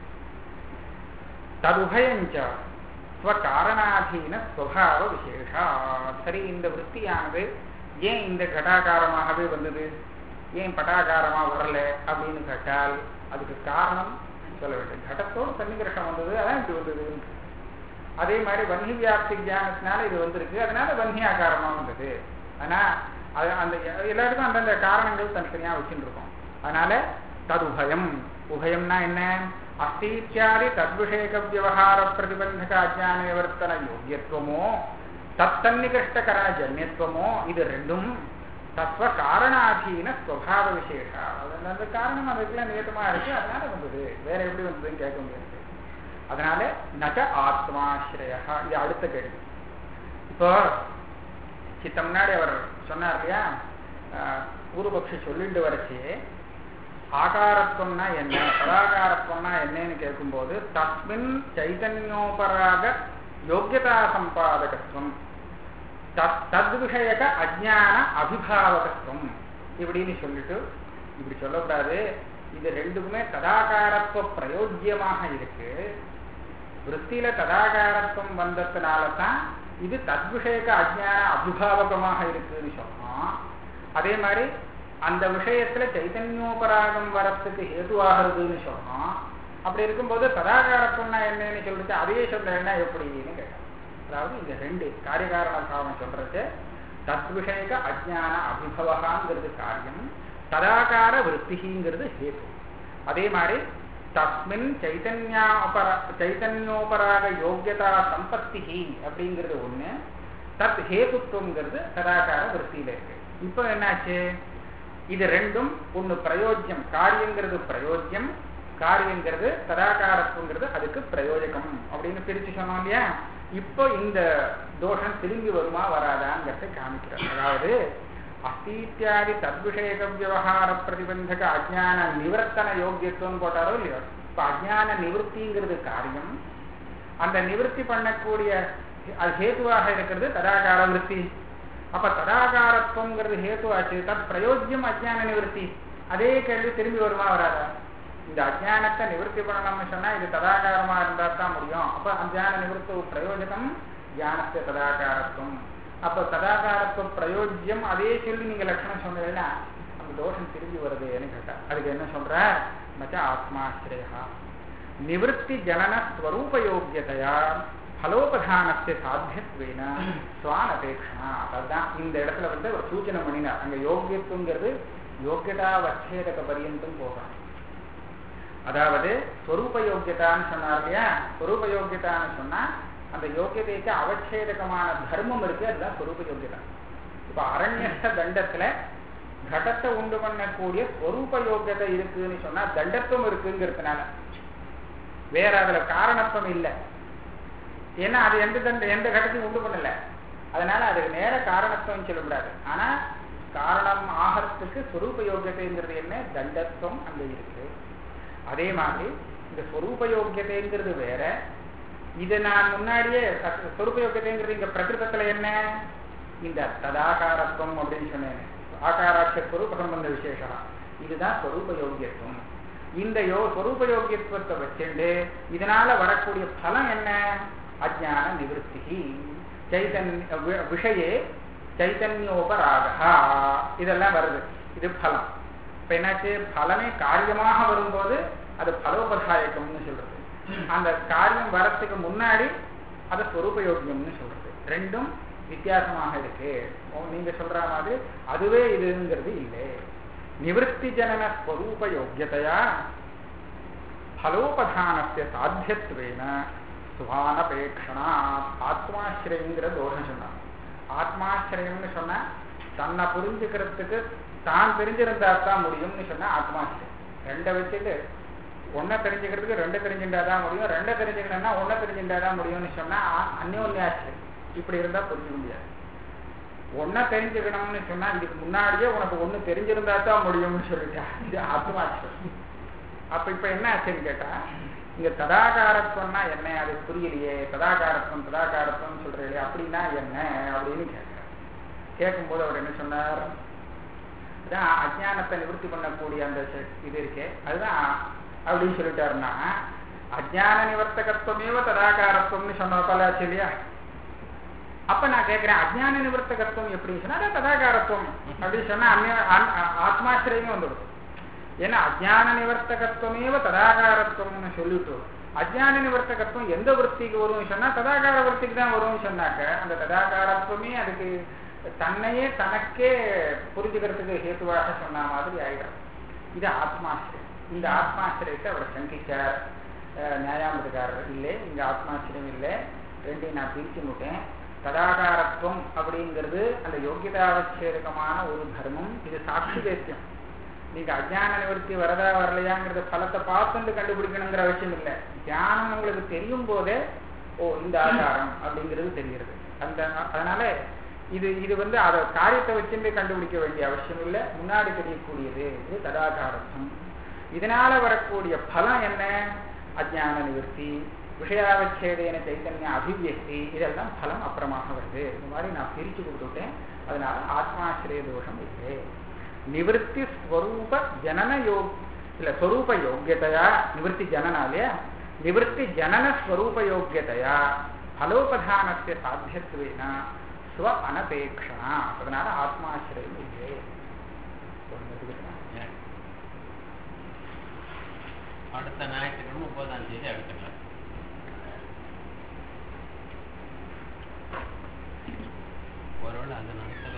A: ததுபயஞ்ச ஸ்வகாரணாதீன ஸ்வபாவ விசேஷா சரி இந்த விற்த்தியானது ஏன் இந்த கடாகாரமாகவே வந்தது ஏன் பட்டாகாரமா வரல அப்படின்னு கேட்டால் அதுக்கு காரணம் சொல்ல வேண்டும் கடத்தோடு சன்னிகிரகம் வந்தது அதான் இப்படி வந்தது அதே மாதிரி வன்னி வியாப்தி தியானத்தினால இது வந்திருக்கு அதனால வன்னி ஆகாரமா வந்தது ஆனா அது அந்த எல்லாருக்கும் அந்தந்த காரணங்கள் தனித்தனியா வச்சுட்டு இருக்கோம் அதனால ததுபயம் உபயம்னா என்ன அஸ்தீத்யாதி தத்விஷேக விவகார பிரதிபந்தக அஜான நிவர்த்தன யோகியத்துவமோ தத்தன்னிகிருஷ்டகரண ஜன்யத்துவமோ இது ரெண்டும் தத்துவ காரணாதீன ஸ்வபாவ விசேஷா அது அந்த காரணம் அதுக்கெல்லாம் நியத்தமா இருக்கு அதனால வந்தது வேற எப்படி வந்ததுன்னு கேட்க முடியாது அதனால நக ஆத்மாஸ்ரயா இது அடுத்த கேள்வி இப்போ சித்த முன்னாடி அவர் சொன்னார் இல்லையா ஆஹ், பூர்வபக்ஷி சொல்லிட்டு வரைச்சு ஆகாரத்துவம்னா என்ன பராகாரத்துவம்னா என்னன்னு கேட்கும்போது தஸ்மின் சைதன்யோபராக யோக்கியதா சம்பாதகத்துவம் தத் தத்விஷயக அஜ்ஞான அபிபாவகத்துவம் இப்படின்னு சொல்லிட்டு இப்படி சொல்லக்கூடாது இது ரெண்டுக்குமே ததாகாரத்துவ பிரயோஜ்யமாக இருக்கு விற்த்தியில ததாகாரத்துவம் வந்ததுனால தான் இது தத்விஷயக அஜ்ஞான அபிபாவகமாக இருக்குன்னு சொன்னோம் அதே மாதிரி அந்த விஷயத்துல சைதன்யோபராகம் வரத்துக்கு ஹேதுவாகிறதுன்னு சொன்னோம் அப்படி இருக்கும்போது ததாகாரத்துவம்னா என்னன்னு சொல்லிட்டு அதையே சொல்றேன்னா எப்படின்னு கேட்டேன் அதாவது இந்த ரெண்டு காரியகாரண பாவம் சொல்றது தத்விஷயக அஜ்ஞான அபிபவகாங்கிறது காரியம் ததாகார விற்த்திங்கிறது ஹேது அதே மாதிரி தஸ்மின் சைதன்யாபர சைதன்யோபராக யோக்கியதா சம்பத்தி அப்படிங்கிறது ஒண்ணு தத் ஹேதுத்துவங்கிறது ததாகார விற்த்தியில இருக்கு இப்போ என்னாச்சு இது ரெண்டும் ஒண்ணு பிரயோஜ்யம் காரியங்கிறது பிரயோஜ்யம் காரியங்கிறது ததாகாரத்துவங்கிறது அதுக்கு பிரயோஜகம் அப்படின்னு பிரிச்சு சொன்னோம் இல்லையா இப்போ இந்த தோஷம் திரும்பி வருமா வராதாங்கிறத காமிக்கிறார் அதாவது அஸ்தீத்தியாதி தத்விஷயக விவகார பிரதிபந்தக அஜ்ஞான நிவர்த்தன யோக்கியத்துவம் போட்டாரோ இல்லையோ இப்ப அஜ்ஞான நிவர்த்திங்கிறது காரியம் அந்த நிவர்த்தி பண்ணக்கூடிய அது ஹேதுவாக இருக்கிறது ததாகார விருத்தி அப்ப ததாகாரத்துவங்கிறது ஹேதுவாச்சு தத் பிரயோஜ்யம் அஜ்ஞான நிவர்த்தி அதே கேள்வி திரும்பி வருமா வராதா இந்த அஜ்ஞானத்தை நிவர்த்தி பண்ணணும்னு சொன்னா இது ததாகாரமா இருந்தா தான் முடியும் அப்ப அஜ்ஞான நிவர்த்தி பிரயோஜனம் ஞானத்தை ததாகாரத்துவம் அப்ப ததாகாரத்துவ பிரயோஜ்யம் அதே சொல்லி நீங்க லட்சணம் சொன்னீங்கன்னா அந்த தோஷம் திரும்பி வருதுன்னு கேட்டா அதுக்கு என்ன சொல்ற மச்ச ஆத்மாஸ்ரயா நிவൃத்தி ஜனன ஸ்வரூபயோக்கியதையா பலோபதானத்தை சாத்தியத்வேன சுவானபேட்சணா அதுதான் இந்த இடத்துல வந்து ஒரு சூச்சனை பண்ணினார் அங்க யோக்கியத்துவங்கிறது யோக்கியதா வச்சேதக பரியந்தம் போகணும் அதாவது ஸ்வரூப யோக்கியதான்னு சொன்னார் இல்லையா ஸ்வரூப யோக்கியதான்னு சொன்னா அந்த யோக்கியதைக்கு அவச்சேதகமான தர்மம் இருக்கு அதுதான் ஸ்வரூப யோக்கியதா இப்ப அரண்யஸ்த தண்டத்துல கடத்தை உண்டு பண்ணக்கூடிய ஸ்வரூப யோக்கியதை இருக்குன்னு சொன்னா தண்டத்துவம் இருக்குங்கிறதுனால வேற அதுல காரணத்துவம் இல்லை ஏன்னா அது எந்த தண்ட எந்த கடத்தையும் உண்டு பண்ணல அதனால அது நேர காரணத்துவம் சொல்லக்கூடாது ஆனா காரணம் ஆகிறதுக்கு ஸ்வரூப யோக்கியதைங்கிறது என்ன தண்டத்துவம் அங்க இருக்கு அதே மாதிரி இந்த ஸ்வரூப யோக்கியதைங்கிறது வேற இது நான் முன்னாடியே ஸ்வரூப யோக்கியதைங்கிறது இங்க பிரகிருதத்துல என்ன இந்த ததாகாரத்துவம் அப்படின்னு சொன்னேன் ஆகாராட்ச ஸ்வரூப சம்பந்த விசேஷம் இதுதான் ஸ்வரூப யோக்கியத்துவம் இந்த யோ ஸ்வரூப யோக்கியத்துவத்தை வச்சுண்டு இதனால வரக்கூடிய பலம் என்ன அஜான நிவர்த்தி சைதன்ய வி- விஷயே சைதன்யோபராகா இதெல்லாம் வருது இது பலம் இப்ப என்னாச்சு பலமே காரியமாக வரும்போது அது பலோபதாயக்கம்னு சொல்றது அந்த காரியம் வரத்துக்கு முன்னாடி அதை ஸ்வரூப யோக்கியம்னு சொல்றது ரெண்டும் வித்தியாசமாக இருக்கு ஓ, நீங்க சொல்ற மாதிரி அதுவே இதுங்கிறது இல்லை நிவൃத்தி ஜனன ஸ்வரூப யோக்கியதையா பலோபதானஸ்ய சாத்தியத்வேன சுவானபேட்சணா ஆத்மாசிரயங்கிற தோஷம் சொன்னான் ஆத்மாசிரயம்னு சொன்னா தன்னை புரிஞ்சுக்கிறதுக்கு தான் தெரிஞ்சிருந்தா தான் முடியும்னு சொன்னா ஆத்மாசிரயம் ரெண்டை வச்சுட்டு ஒன்றை தெரிஞ்சுக்கிறதுக்கு ரெண்டு தெரிஞ்சுட்டா தான் முடியும் ரெண்டை தெரிஞ்சுக்கணும்னா ஒன்றை தெரிஞ்சுட்டா தான் முடியும்னு சொன்னா ஆ- அந்யோன்யாசிரியம் இப்படி இருந்தா புரிஞ்சுக்க முடியாது ஒன்றை தெரிஞ்சுக்கணும்னு சொன்னா இதுக்கு முன்னாடியே உனக்கு ஒண்ணு தெரிஞ்சிருந்தா தான் முடியும்னு சொல்லிட்டா இது ஆத்மாசிரம் அப்ப இப்ப என்ன ஆச்சுன்னு கேட்டா இங்க ததாகாரத்துவம்னா என்ன அது புரியலையே ததாகாரத்துவம் ததாகாரத்துவம் சொல்றீங்களே அப்படின்னா என்ன அப்படின்னு கேட்கிறார் கேட்கும்போது அவர் என்ன சொன்னார் அதான் அஜ்ஞானத்தை நிவர்த்தி பண்ணக்கூடிய அந்த செ- இது இருக்கே அதுதான் அப்படின்னு சொல்லிட்டாருன்னா அஜ்ஞான நிவர்த்தகத்துவமேவ ததாகாரத்துவம்னு சொன்னப்பலாச்சு இல்லையா அப்ப நான் கேட்கிறேன் அஜ்ஞான நிவர்த்தகத்துவம் எப்படி சொன்னா அதான் ததாகாரத்துவம் அப்படின்னு சொன்னா அந்நிய ஆ- ஆ- ஆத்மாசிரியமே வந்துடும் ஏன்னா அஜ்ஞான நிவர்த்தகத்துவமேவ ததாகாரத்துவம்னு சொல்லிட்டு அஜ்ஞான நிவர்த்தகத்துவம் எந்த விற்த்திக்கு வரும்னு சொன்னா ததாகார விற்த்திக்கு தான் வரும்னு சொன்னாக்க அந்த ததாகாரத்துவமே அதுக்கு தன்னையே தனக்கே புரிஞ்சுக்கிறதுக்கு ஹேத்துவாக சொன்ன மாதிரி ஆயிடும் இது ஆத்மாசிரியம் இந்த ஆத்மாசிரியத்தை அவர் சங்கிச்சார் அஹ், நியாயாமத்துக்காரர் இல்லை இங்க ஆத்மாசிரியம் இல்லை ரெண்டையும் நான் பிரிச்சு விட்டேன் ததாகாரத்துவம் அப்படிங்கிறது அந்த யோகியதாவச்சேதகமான ஒரு தர்மம் இது சாட்சி வேத்தியம் நீங்க அஜ்ஞான நிவர்த்தி வரதா வரலையாங்கிறத பலத்தை பார்த்துட்டு கண்டுபிடிக்கணுங்கிற அவசியம் இல்லை தியானம் உங்களுக்கு தெரியும் போதே ஓ இந்த ஆதாரம் அப்படிங்கிறது தெரிகிறது அந்த அதனால இது இது வந்து அதை காரியத்தை வச்சுட்டு கண்டுபிடிக்க வேண்டிய அவசியம் இல்லை முன்னாடி தெரியக்கூடியது இது ததாகாரத்தம் இதனால வரக்கூடிய பலம் என்ன அஜான நிவர்த்தி விஷயாவச்சேதேன சைத்தன்ய அபிவியக்தி இதெல்லாம் பலம் அப்புறமாக வருது இந்த மாதிரி நான் பிரிச்சு கொடுத்துட்டேன் அதனால ஆத்மாசிரிய தோஷம் இல்லை நிவர்த்தி ஸ்வரூப ஜனன யோக் இல்ல ஸ்வரூப யோக்கியதையா நிவர்த்தி ஜனனாலே நிவர்த்தி ஜனன ஸ்வரூப யோக்கியதையா பலோபதானஸ்ய சாத்தியத்துவேன ஸ்வ அனபேக்ஷனா அதனால ஆத்மாசிரியம் இல்லை
B: ஏன்? அடுத்த ஞாயிற்றுக்கிழமை முப்பதாம் தேதி அடுத்த கிளாஸ் ஒருவேளை அந்த நாட்கள்